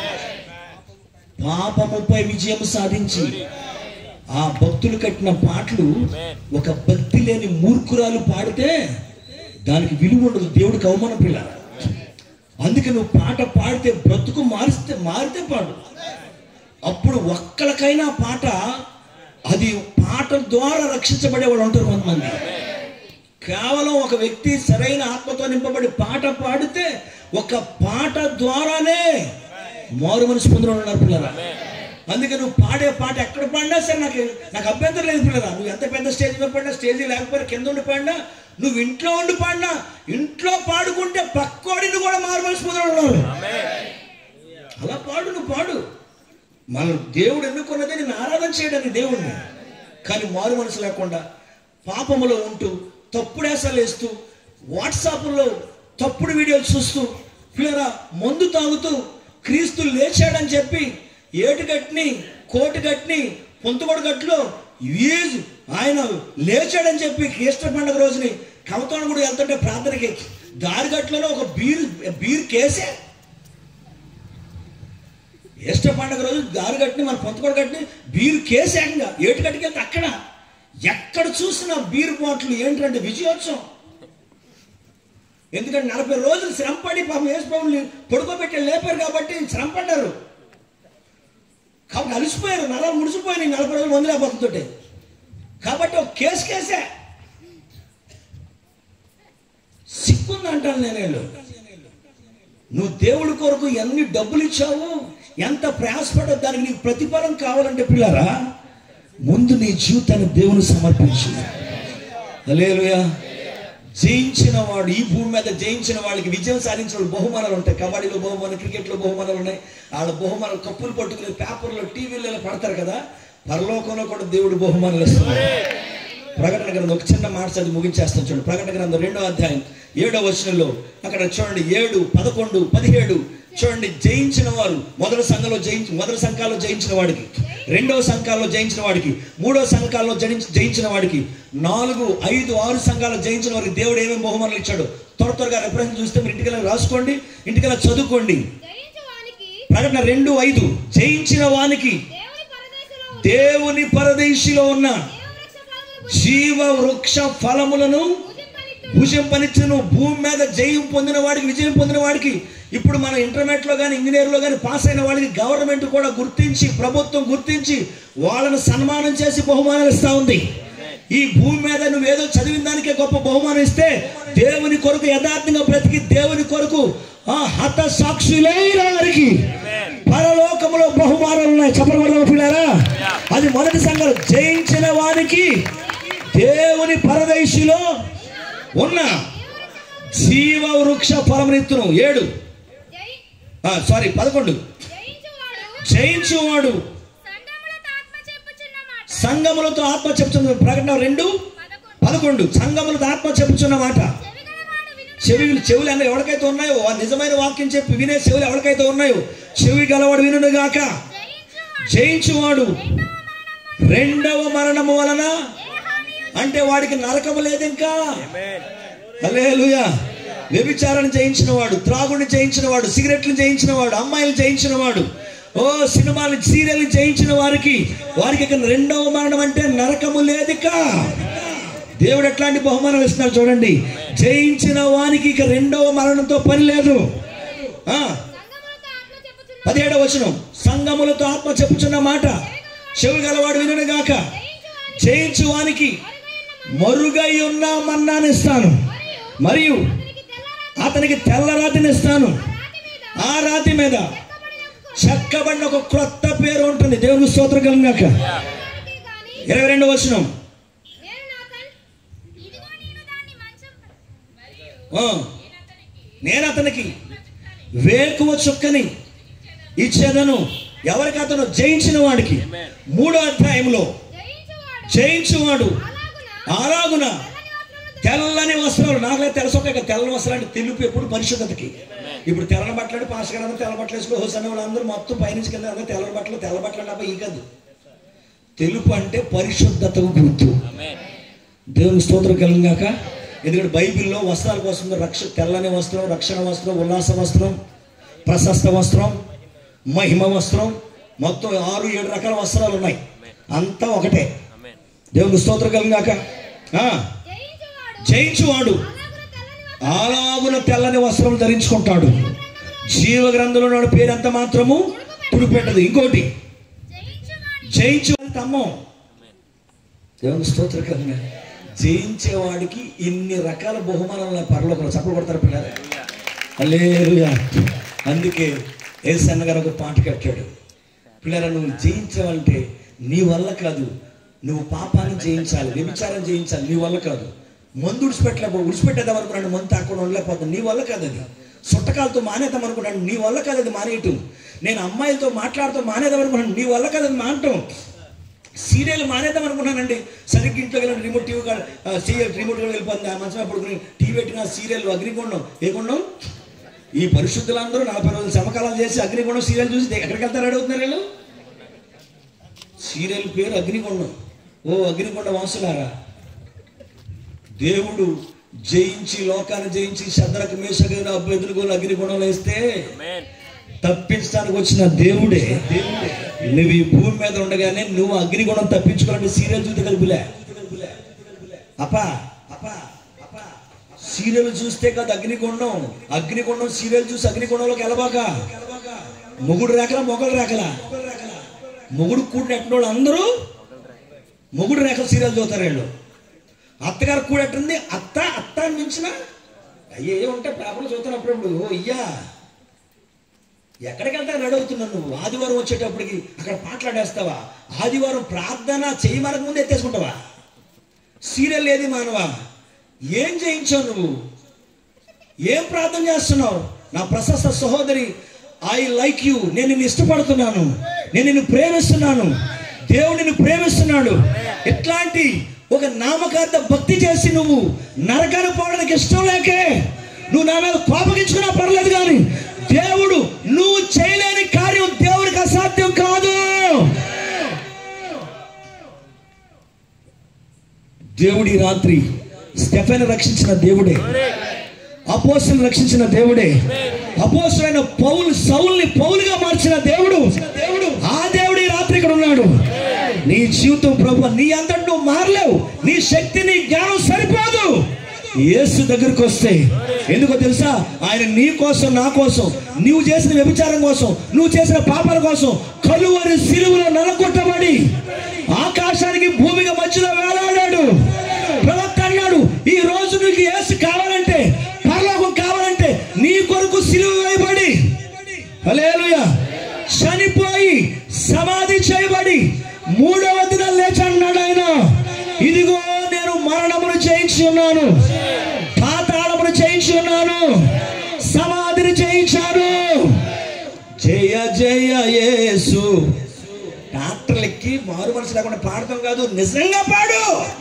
పాపముపై విజయం సాధించి ఆ భక్తులు కట్టిన పాటలు ఒక భక్తి లేని మూర్ఖురాలు పాడితే దానికి విలువ ఉండదు దేవుడికి అవమానం పిల్ల అందుకే నువ్వు పాట పాడితే బ్రతుకు మారిస్తే మారితే పాడు అప్పుడు ఒక్కరికైనా పాట అది పాట ద్వారా రక్షించబడే వాళ్ళు ఉంటారు కొంతమంది కేవలం ఒక వ్యక్తి సరైన ఆత్మతో నింపబడి పాట పాడితే ఒక పాట ద్వారానే మారు మనసు పొందిన వాళ్ళు ఉన్నారు పిల్లరా
అందుకే నువ్వు పాడే పాట ఎక్కడ పాడినా సరే నాకు నాకు అభ్యంతరం లేదు పిల్లరా నువ్వు ఎంత పెద్ద స్టేజ్ మీద పాడినా స్టేజ్ లేకపోతే కింద ఉండి పాడినా నువ్వు ఇంట్లో ఉండి పాడినా ఇంట్లో పాడుకుంటే పక్కోడిని కూడా మారవలసి ఉన్నారు అలా పాడు నువ్వు పాడు మన దేవుడు ఎన్నుకున్నదే నేను ఆరాధన చేయడానికి దేవుడిని కానీ మారు మనసు లేకుండా పాపములో ఉంటూ తప్పుడేసాలు వేస్తూ వాట్సాప్లో తప్పుడు వీడియోలు చూస్తూ పిల్లరా మందు తాగుతూ క్రీస్తు లేచాడని చెప్పి ఏటుగట్ని కోటుగట్ని పొంతుగొడు గట్లో ఈజ్ ఆయన లేచాడని చెప్పి ఈస్టర్ పండుగ రోజుని కమతోడ కూడా వెళ్తుంటే ప్రార్థనకి దారిగట్లోనే ఒక బీర్ బీర్ కేసే ఏస్టర్ పండుగ రోజు దారి కట్టిన మన పొంతకొడ కట్టిన బీరు కేసు ఏకంగా ఏటు కట్టుకెళ్తే అక్కడ ఎక్కడ చూసినా బీరు బాటిల్ ఏంటంటే విజయోత్సవం ఎందుకంటే నలభై రోజులు శ్రమపడి పాపం యేసుప్రభుని పడుకోబెట్టి లేపారు కాబట్టి శ్రమపడ్డారు కాబట్టి అలసిపోయారు నరాలు ముడిసిపోయినాయి నలభై రోజులు మందులేకపోతుంటే కాబట్టి ఒక కేసు కేసే సిక్కుంది అంటాను నేను వీళ్ళు. నువ్వు దేవుడి కొరకు ఎన్ని డబ్బులు ఇచ్చావు ఎంత ప్రయాసపడో దానికి నీకు ప్రతిఫలం కావాలంటే పిల్లరా ముందు నీ జీవితాన్ని దేవుని సమర్పించు హల్లెలూయా జయించిన వాడు ఈ భూమి మీద జయించిన వాళ్ళకి విజయం సాధించిన వాళ్ళు బహుమానాలు ఉంటాయి కబడ్డీలో బహుమానాలు క్రికెట్లో బహుమానాలు ఉన్నాయి వాళ్ళ బహుమానాలు కప్పులు పట్టుకుని పేపర్లో టీవీలలో పడతారు కదా పరలోకంలో కూడా దేవుడు బహుమానాలు ఇస్తున్నాడు ప్రకటన గ్రంథం ఒక చిన్న మాట చదివి ముగించేస్తాను చూడండి ప్రకటన గ్రంథం రెండో అధ్యాయం ఏడో వచనంలో అక్కడ చూడండి ఏడు పదకొండు పదిహేడు చూడండి జయించిన వారు మొదటి సంఘంలో జయించి మొదటి సంఘాల్లో జయించిన వాడికి రెండవ సంఘాల్లో జయించిన వాడికి మూడో సంఘాల్లో జయించి జయించిన వాడికి నాలుగు ఐదు ఆరు సంఘాల్లో జయించిన వారికి దేవుడు ఏమేమి బహుమానాలు ఇచ్చాడు త్వర త్వరగా రెఫరెన్స్ చూస్తే మీరు ఇంటికి రాసుకోండి ఇంటికి చదువుకోండి
జయించు వానికి
ప్రకటన రెండు ఐదు జయించిన వానికి
దేవుని పరదేశంలో ఉన్న
దేవుని పరదేశిలో ఉన్న
దేవవృక్ష ఫలములను
జీవ వృక్ష ఫలములను
భుజింపనిత్తు.
భుజం పనిచ్చును భూమి మీద జయం పొందిన వాడికి విజయం పొందిన వాడికి ఇప్పుడు మన ఇంటర్మీడియట్ లో కానీ ఇంజనీర్ లో కానీ పాస్ అయిన వాళ్ళకి గవర్నమెంట్ కూడా గుర్తించి ప్రభుత్వం గుర్తించి వాళ్ళని సన్మానం చేసి బహుమానాలు ఇస్తా ఉంది ఈ భూమి మీద నువ్వేదో చదివిన దానికే గొప్ప బహుమానం ఇస్తే దేవుని కొరకు యథార్థంగా బ్రతికి దేవుని కొరకు ఆ హత సాక్షులైన వారికి పరలోకములో బహుమానాలు ఉన్నాయి చెప్పబడదాం పిల్లారా అది మొదటి సంఘం జయించిన వారికి దేవుని పరదేశిలో ఉన్న జీవ వృక్ష ఫలమునిత్తును ఏడు
జయి-
సారీ పదకొండు
జయించువాడు
జయించువాడు
సంఘములతో ఆత్మ చెప్పుచున్న మాట.
సంగములతో ఆత్మ చెప్తున్న ప్రకటన రెండు
పదకొండు.
పదకొండు సంగములతో ఆత్మ చెప్పుచున్న మాట
చెవిగలవాడు వినును.
చెవులు చెవులు అన్న ఎవరికైతే ఉన్నాయో ఆ నిజమైన వాక్యం చెప్పి వినే చెవులు ఎవరికైతే ఉన్నాయో చెవి గలవాడు వినును గాక
జయించువాడు
జయించువాడు రెండవ మరణము వలన
ఏ హానియు
అంటే వాడికి నరకము లేదు ఇంకా హల్లెలూయా వ్యభిచారాన్ని జయించిన వాడు త్రాగుని జయించిన వాడు సిగరెట్లు జయించిన వాడు అమ్మాయిలు జయించిన వాడు ఓ సినిమాలు సీరియల్ జయించిన వారికి వారికి ఇక రెండవ మరణం అంటే నరకము లేదిక దేవుడు ఎట్లాంటి బహుమానాలు ఇస్తున్నారు చూడండి జయించిన వానికి ఇక రెండవ మరణంతో పని లేదు ఆ
సంఘములతో ఆత్మ చెప్పుచున్న
పదిహేడవ వచనం సంగములతో ఆత్మ చెప్పుచున్న మాట చెవి గలవాడు వినును గాక
జయించువాని
జయించు వానికి
మరుగైన
మరుగై ఉన్న మన్నాను ఇస్తాను
మరియు
మరియు
అతనికి తెల్లరాత్రి
అతనికి తెల్లరాతిని ఇస్తాను
ఆ రాతి మీద
ఆ రాతి మీద
చెక్కబడిన
చెక్కబడిన ఒక క్రొత్త పేరు ఉంటుంది దేవునికి స్తోత్రం కలిగాక
దానికి గాని
ఇరవై రెండు వచనం
నేను నా తన్ ఇదిగో నేను దాన్ని మంచం మరియు
ఆ,
నేను అతనికి
నేను అతనికి వేకువ చుక్కని ఇచ్చేదను ఎవరికి అతను జయించిన వాడికి మూడో అధ్యాయంలో
జయించువాడు
జయించువాడు
అలాగున
అలాగున
తెల్లని వస్త్రములు
తెల్లని వస్త్రాలు నాకులే తెలుసు ఒక తెల్లని వస్త్రాలు అంటే తెలుపు ఎప్పుడు పరిశుద్ధతకి ఇప్పుడు తెల్లని బట్టలు పాస్ గారు అందరూ తెల్ల బట్టలు వేసుకుని హోసన్న వాళ్ళు అందరూ మొత్తం పైనుంచి కింద అందరూ తెల్ల బట్టలు తెల్ల బట్టలు అంటే ఈ కాదు తెలుపు అంటే పరిశుద్ధతకు గుర్తు దేవుని స్తోత్రం కలిగాక ఎందుకంటే బైబిల్లో వస్త్రాల కోసం రక్ష తెల్లని వస్త్రం రక్షణ వస్త్రం ఉల్లాస వస్త్రం ప్రశస్త వస్త్రం మహిమ వస్త్రం మొత్తం ఆరు ఏడు రకాల వస్త్రాలు ఉన్నాయి అంతా ఒకటే దేవుని స్తోత్రం కలిగాక
జయించువాడు
జయించువాడు
అలాగున తెల్లని వస్త్రములు
అలాగున తెల్లని వస్త్రం ధరించుకుంటాడు జీవ గ్రంథంలో ఉన్న పేరు ఎంత మాత్రము తుడిపెట్టదు ఇంకోటి
జయించువాని
జయించు తమ్మం దేవుని స్తోత్ర కన్నా జయించేవాడికి ఇన్ని రకాల బహుమానాలు పరలోకంలో చప్పలు కొడతారు పిల్లలు అలేరుయా అందుకే ఏసన్న గారు ఒక పాట కట్టాడు పిల్లరా నువ్వు జయించాలంటే నీ వల్ల కాదు నువ్వు పాపాన్ని జయించాలి వ్యభిచారం జయించాలి నీ వల్ల కాదు మందు ఉడిచిపెట్టలేకపో ఉడిచిపెట్టేద్దాం అనుకున్నాను మందు తాకుండా ఉండలేకపోతాను నీ వల్ల కాదు అది సుట్టకాలతో మానేద్దాం అనుకున్నాను నీ వల్ల కాదు అది మానేయటం నేను అమ్మాయిలతో మాట్లాడుతూ మానేద్దాం అనుకున్నాను నీ వల్ల కాదు అది మానటం సీరియల్ మానేద్దాం అనుకున్నానండి సరిగ్గా ఇంట్లో వెళ్ళిన రిమోట్ టీవీ కాడ సీరియల్ రిమోట్ కూడా వెళ్ళిపోతుంది ఆ మంచం పడుకుని టీవీ పెట్టిన సీరియల్ అగ్నిగుండం ఏ గుండం ఈ పరిశుద్ధులందరూ నలభై రోజులు సమకాలం చేసి అగ్నిగుండం సీరియల్ చూసి ఎక్కడికి వెళ్తారు అడుగుతున్నారు వీళ్ళు సీరియల్ పేరు అగ్నిగుండం ఓ అగ్నిగుండ వాసులారా దేవుడు జయించి లోకాన్ని జయించి శద్రకు మేషగైన అభ్యర్థులు అగ్నిగుణంలో వేస్తే తప్పించడానికి వచ్చిన దేవుడే నువ్వు ఈ భూమి మీద ఉండగానే నువ్వు అగ్నిగుణం తప్పించుకోవాలంటే సీరియల్ చూస్తే కలుపులే అప్పా అప్పా అప్పా సీరియల్ చూస్తే కాదు అగ్నిగుండం అగ్నిగుండం సీరియల్ చూసి అగ్నిగుండంలోకి వెళ్ళబాక మొగుడు రేఖల మొగలు రేఖల మొగుడు కూడిన ఎట్టినోళ్ళు అందరూ మొగుడు రేఖల సీరియల్ చూస్తారు వీళ్ళు అత్తగారు కూడా ఎట్టుంది అత్త అత్త అని మించిన అయ్యే ఉంటే పేపర్లు చూస్తాను అప్పుడప్పుడు ఓ అయ్యా ఎక్కడికి వెళ్తా రెడీ అవుతున్నావు నువ్వు ఆదివారం వచ్చేటప్పటికి అక్కడ మాట్లాడేస్తావా ఆదివారం ప్రార్థన చేయమనక ముందు ఎత్తేసుకుంటావా సీరియల్ ఏది మానవా ఏం చేయించావు నువ్వు ఏం ప్రార్థన చేస్తున్నావు నా ప్రశస్త సహోదరి ఐ లైక్ యూ నేను నిన్ను ఇష్టపడుతున్నాను నేను నిన్ను ప్రేమిస్తున్నాను దేవుడు నిన్ను ప్రేమిస్తున్నాడు ఇట్లాంటి ఒక నామకార్థ భక్తి చేసి నువ్వు నరకాన్ని పోవడానికి ఇష్టం లేకే నువ్వు నా మీద కోపగించుకున్నా పర్లేదు కానీ దేవుడు నువ్వు చేయలేని కార్యం దేవుడికి అసాధ్యం కాదు దేవుడి రాత్రి స్టెఫెన్ రక్షించిన దేవుడే అపోస్తులను రక్షించిన దేవుడే అపోస్తులైన పౌలు సౌల్ని పౌలుగా మార్చిన దేవుడు దేవుడు ఆ దేవుడు ఈ రాత్రి ఇక్కడ ఉన్నాడు నీ జీవితం ప్రభు నీ అంతటి నువ్వు మారలేవు నీ శక్తి నీ జ్ఞానం సరిపోదు యేసు దగ్గరికి వస్తే ఎందుకో తెలుసా ఆయన నీ కోసం నా కోసం నువ్వు చేసిన వ్యభిచారం కోసం నువ్వు చేసిన పాపాల కోసం కలువరి సిలువలో నలగొట్టబడి ఆకాశానికి భూమిగా మధ్యలో వేలాడాడు ప్రవక్త అన్నాడు ఈ రోజు నీకు యేసు కావాలంటే పరలోకం కావాలంటే నీ కొరకు సిలువ వేయబడి హల్లెలూయా చనిపోయి సమాధి చేయబడి మూడవ దినం లేచన్నాడు ఆయన ఇదిగో నేను మరణమును జయించి ఉన్నాను పాతాళమును జయించి ఉన్నాను సమాధిని జయించాను జయ జయ యేసు డాక్టర్లకి మారు మనసు లేకుండా పాడటం కాదు నిజంగా పాడు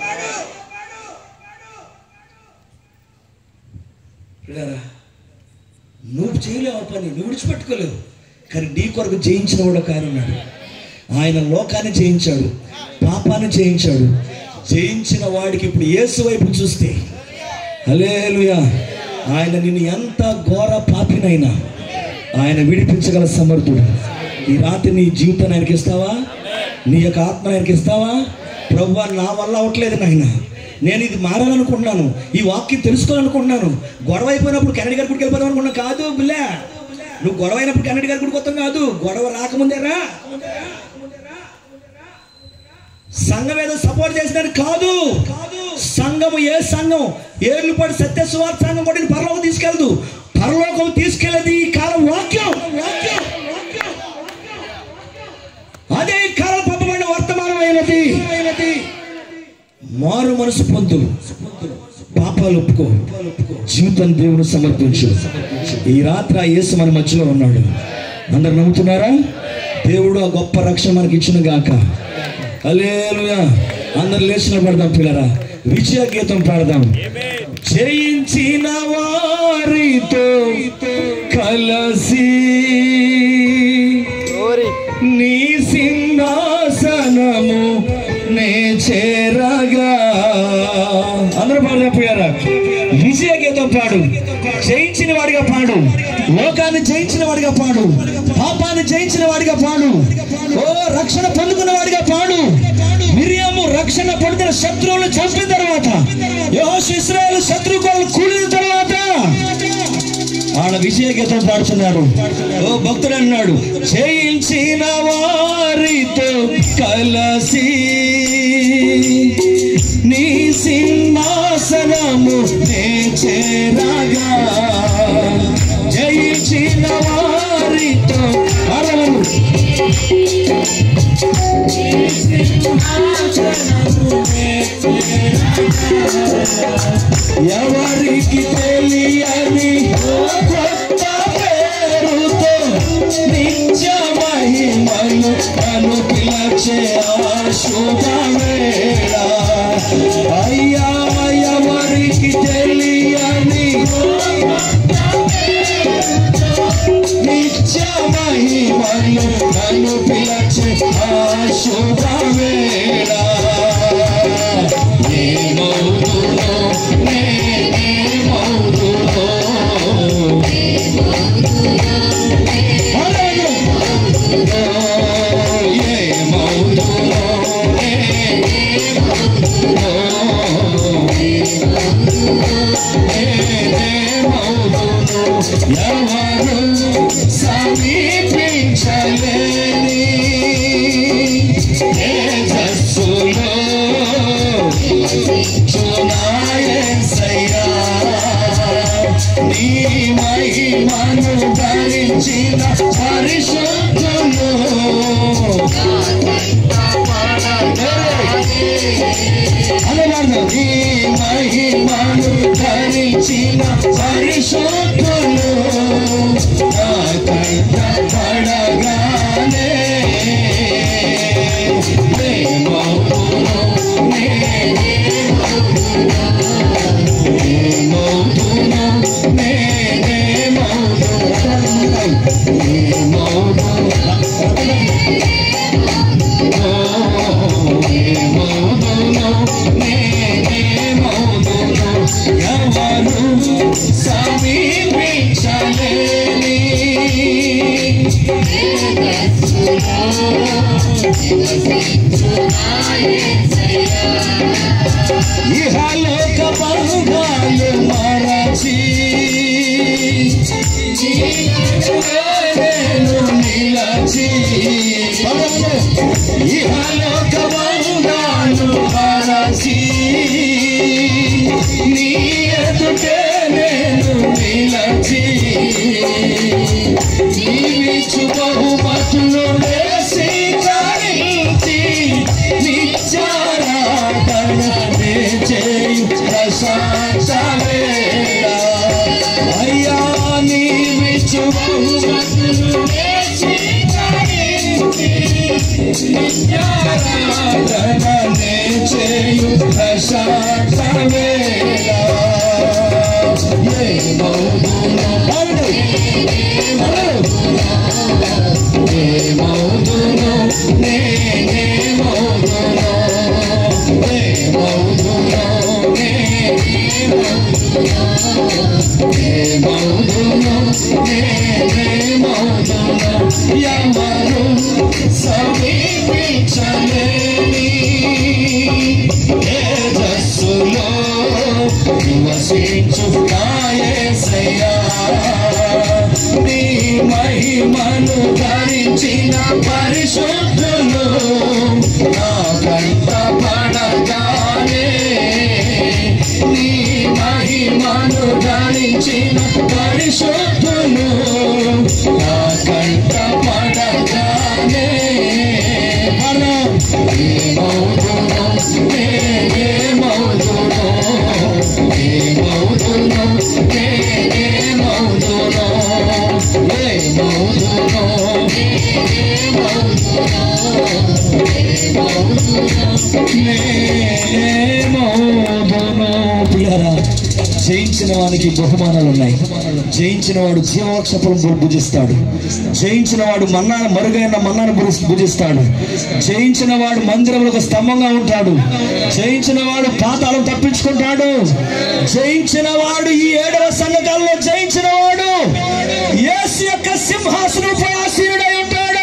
పిల్లరా, నువ్వు చేయలేవు ఆ పని నువ్వు విడిచిపెట్టుకోలేవు కానీ నీ కొరకు జయించిన వాడు ఒక ఆయన ఉన్నాడు ఆయన లోకాన్ని జయించాడు పాపాన్ని జయించాడు జయించిన వాడికి ఇప్పుడు యేసు వైపు చూస్తే హలేలుయా ఆయన నిన్ను ఎంత ఘోర పాపినైనా ఆయన విడిపించగల సమర్థుడు ఈ రాత్రి నీ జీవితాన్ని ఆయనకి ఇస్తావా నీ యొక్క ఆత్మ ఆయనకి ఇస్తావా ప్రభు నా వల్ల అవట్లేదు నాయన నేను ఇది మారాలనుకుంటున్నాను ఈ వాక్యం తెలుసుకోవాలనుకుంటున్నాను గొడవ అయిపోయినప్పుడు కెనడి గారి గుడికి వెళ్ళిపోదాం అనుకున్నాను కాదు బిల్లే నువ్వు గొడవ అయినప్పుడు కెనడి గారి గుడికి వస్తాం కాదు గొడవ రాకముందే రా సంఘం ఏదో సపోర్ట్ చేసినది కాదు సంఘము ఏ సంఘం ఏర్లుపడి సత్య సువార్త సంఘం కూడా పరలోకం తీసుకెళ్ళదు పరలోకం తీసుకెళ్ళేది ఈ కాలం వాక్యం వాక్యం అదే ఈ కాలం పంపబడిన వర్తమానమైనది మారు మనసు పొందు పాపాలు ఒప్పుకో జీవితం దేవుడు సమర్పించు ఈ రాత్రి ఆ యేసు మన మధ్యలో ఉన్నాడు అందరు నమ్ముతున్నారా దేవుడు ఆ గొప్ప రక్షణ మనకి ఇచ్చిన గాక హల్లెలూయా అందరు లేచిన పడదాం పిల్లరా విజయ గీతం పాడదాం జయించిన వారితో కలసి నీ సింహాసనము నే చేరగా అందరూ పాడలేకపోయారా విజయ గీతం పాడు జయించిన వాడిగా పాడు లోకాన్ని జయించిన వాడిగా పాడు పాపాన్ని జయించిన వాడిగా పాడు ఓ రక్షణ పొందుకున్న వాడిగా పాడు మిరియాము రక్షణ పొందిన శత్రువులను చంపిన తర్వాత యెహోషు ఇశ్రాయేలు శత్రువులు కూలిన తర్వాత ఆడ విజయ గీతం పాడుతున్నాడు ఓ భక్తుడు అన్నాడు జయించిన వారితో కలసి నీ సింహాసనము నే చేరగా జయించిన వారితో అరవను ఎవరికి తెలియని కొత్త పేరుతో నిత్య మహిమలు అను పిలచే ఆ శుభవేళ అయ్యా ఎవరికి తెలియని నిత్య మహిమలు అను పిలచే ఆ శుభవేళ ఏమవుతుందో నేనేమవుతుందో ఏమవుతుందో ఎవరు సమీపించలేని తేజస్సులో చునాయసయ్యా నీ మహిమను ధరించిన పరిశుద్ధులు అనగాను నీ మహిమను ధరించిన పరిశుద్ధులు నా కంట పడగానే ప్రేమవును నేనేమవుతును ఎవరు సమీపించలేని ఇహలోక బంధాలు మరచి నేను నిలచి ఇహలోక బంధాలు మరచి నీ ఎదుటే నేను నిలచి నీవిచ్చు బహుమతులు వేసి కరించి నిత్యారాధన నే చేయు ప్రశాంత వేళ అయ్యా నీవిచ్చు బహుమతులు వేసి కరించి నిత్యారాధన నే చేయు ప్రశాంత వేళ ఏ మౌదును అవును ఏమవుతును నేనేమవుతును ఏమవుతును ఏమవుతును నేనేమవుతును ఎవరు సమీపించలేని తేజస్సులో నివసించు నాయసయ్యా నీ మహిమను ధరించిన పరిశుద్ధులు నా కంట పడగానే నీ మహిమను ధరించిన పరిశుద్ధులు నా కంట పడగానే మనం ఏమవుతును నేనేమవుతును ఏమవుతును నేనేమవుతును జయించిన వానికి బహుమానాలు ఉన్నాయి జయించిన వాడు జీవోక్షపం భుజిస్తాడు జయించిన వాడు మన్నా మరుగైన మన్నాను భుజి- భుజిస్తాడు జయించిన వాడు మందిరంలో ఒక స్తంభంగా ఉంటాడు జయించిన వాడు పాతాళం తప్పించుకుంటాడు జయించిన వాడు ఈ ఏడవ సంఘకాలంలో జయించిన వాడు యేసు యొక్క సింహాసనంపై ఆసీనుడై ఉంటాడు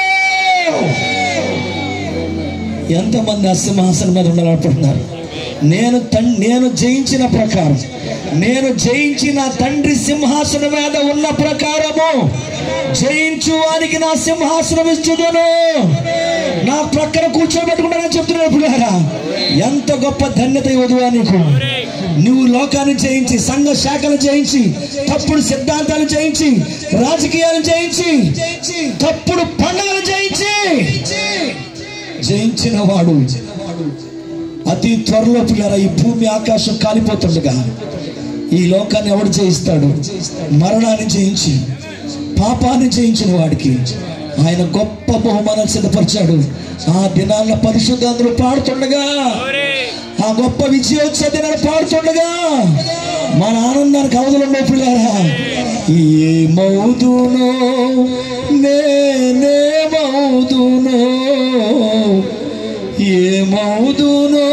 ఎంతమంది ఆ సింహాసనం మీద ఉండాలనుకుంటున్నారు నేను తన్- నేను జయించిన ప్రకారం నేను జయించిన తండ్రి సింహాసనం మీద ఉన్న ప్రకారము జయించు వారికి నా సింహాసనం ఇచ్చుదును నా ప్రక్కన కూర్చోబెట్టుకుంటానని చెప్తున్నాడు పిల్లారా ఎంత గొప్ప ధన్యత ఇవ్వదువా నీకు నువ్వు లోకాన్ని జయించి సంఘ శాఖలు జయించి తప్పుడు సిద్ధాంతాలు జయించి రాజకీయాలు జయించి తప్పుడు పండుగలు జయించి జయించిన వాడు అతి త్వరలో పిల్లరా ఈ భూమి ఆకాశం కాలిపోతుండగా ఈ లోకాన్ని ఎవడు జయిస్తాడు మరణాన్ని జయించి పాపాన్ని జయించిన వాడికి ఆయన గొప్ప బహుమానం సిద్ధపరిచాడు ఆ దినాల్లో పరిశుద్ధాంధ్రులు పాడుతుండగా ఆ గొప్ప విజయోత్సవ దినాలు పాడుతుండగా మన ఆనందానికి అవధులు పిల్లారా ఏ మౌదునో నేనే మౌదునో ఏ మౌదునో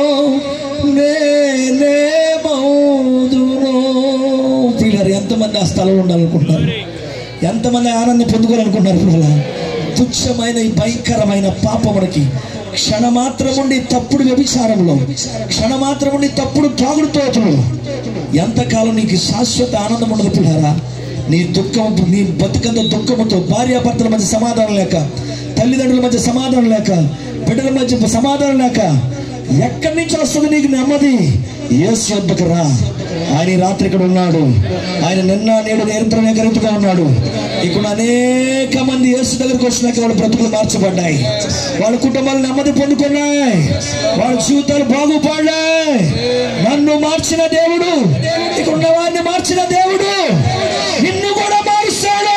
నేనే మౌదునో పిల్లలు ఎంతమంది ఆ స్థలంలో ఉండాలనుకుంటున్నారు ఎంతమంది ఆనందం పొందుకోవాలనుకుంటున్నారు పిల్లల తుచ్చమైన ఈ భయంకరమైన పాపమునకి క్షణమాత్రముండి తప్పుడు వ్యభిచారంలో క్షణమాత్రముండి తప్పుడు తాగుడుతోటలో ఎంతకాలం నీకు శాశ్వత ఆనందం ఉండదు పిల్లారా నీ దుఃఖం నీ బతుకంత దుఃఖముతో భార్యాభర్తల మధ్య సమాధానం లేక తల్లిదండ్రుల మధ్య సమాధానం లేక బిడ్డల మధ్య సమాధానం లేక ఎక్కడి నుంచి వస్తుంది నీకు నెమ్మది యేసు వద్దకు రా ఆయన ఈ రాత్రి ఇక్కడ ఉన్నాడు ఆయన నిన్న నేడు నిరంతరం ఏకరీతిగా ఉన్నాడు ఇక్కడ అనేక మంది యేసు దగ్గరకు వచ్చినాక వాళ్ళ బ్రతుకులు మార్చబడ్డాయి వాళ్ళ కుటుంబాలు నెమ్మది పొందుకున్నాయి వాళ్ళ జీవితాలు బాగుపడ్డాయి నన్ను మార్చిన దేవుడు ఇక్కడ ఉన్న వారిని మార్చిన దేవుడు నిన్ను కూడా మారుస్తాడు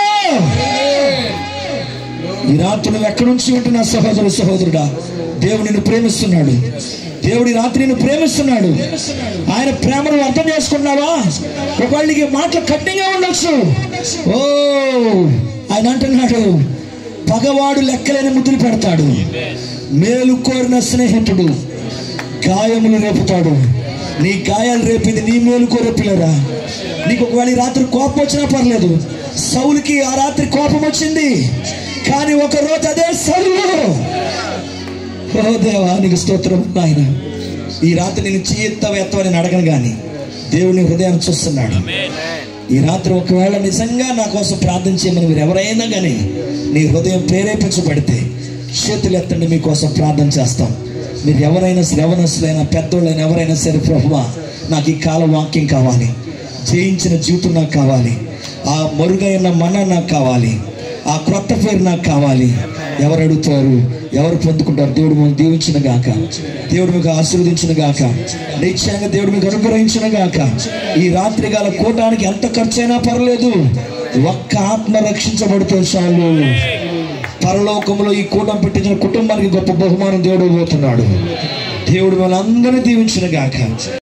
ఈ రాత్రి నువ్వు ఎక్కడి నుంచి ఉంటున్నా సహోదరు సహోదరుడా దేవుడు నిన్ను ప్రేమిస్తున్నాడు దేవుడి రాత్రి నిన్ను ప్రేమిస్తున్నాడు ఆయన ప్రేమను అర్థం చేసుకున్నావా ఒకవేళ నీకు ఈ మాటలు కఠినంగా ఉండొచ్చు ఓ ఆయన అంటున్నాడు పగవాడు లెక్కలేని ముద్దులు పెడతాడు మేలు కోరిన స్నేహితుడు గాయములు రేపుతాడు నీ గాయాలు రేపింది నీ మేలు కోరే పిల్లరా నీకు ఒకవేళ ఈ రాత్రి కోపం వచ్చినా పర్లేదు సౌలుకి ఆ రాత్రి కోపం వచ్చింది కానీ ఒక రోజు అదే సౌలు ఓ దేవా నీకు స్తోత్రం నాయన ఈ రాత్రి నేను చేయెత్తవ ఎత్తవని అడగను కానీ దేవుని హృదయాన్ని చూస్తున్నాడు ఈ రాత్రి ఒకవేళ నిజంగా నా కోసం ప్రార్థన చేయమని మీరు ఎవరైనా కానీ నీ హృదయం ప్రేరేపించబడితే చేతులు ఎత్తండి మీకోసం ప్రార్థన చేస్తాం మీరు ఎవరైనా సరే యవనస్తులైనా పెద్దోళ్ళైనా ఎవరైనా సరే ప్రభువా నాకు ఈ కాల వాక్యం కావాలి జయించిన జీవితం నాకు కావాలి ఆ మరుగైన మన నాకు కావాలి ఆ క్రొత్త పేరు నాకు కావాలి ఎవరు అడుగుతారు ఎవరు పొందుకుంటారు దేవుడు మీకు దీవించిన గాక దేవుడు మీకు ఆశీర్వదించిన గాక నిశ్చయంగా దేవుడు మీకు అనుగ్రహించిన గాక ఈ రాత్రి కాల కూటానికి ఎంత ఖర్చైనా పర్లేదు ఒక్క ఆత్మ రక్షించబడితే చాలు పరలోకంలో ఈ కూటం పెట్టించిన కుటుంబానికి గొప్ప బహుమానం దేవుడు పోతున్నాడు దేవుడు వాళ్ళందరినీ దీవించిన గాక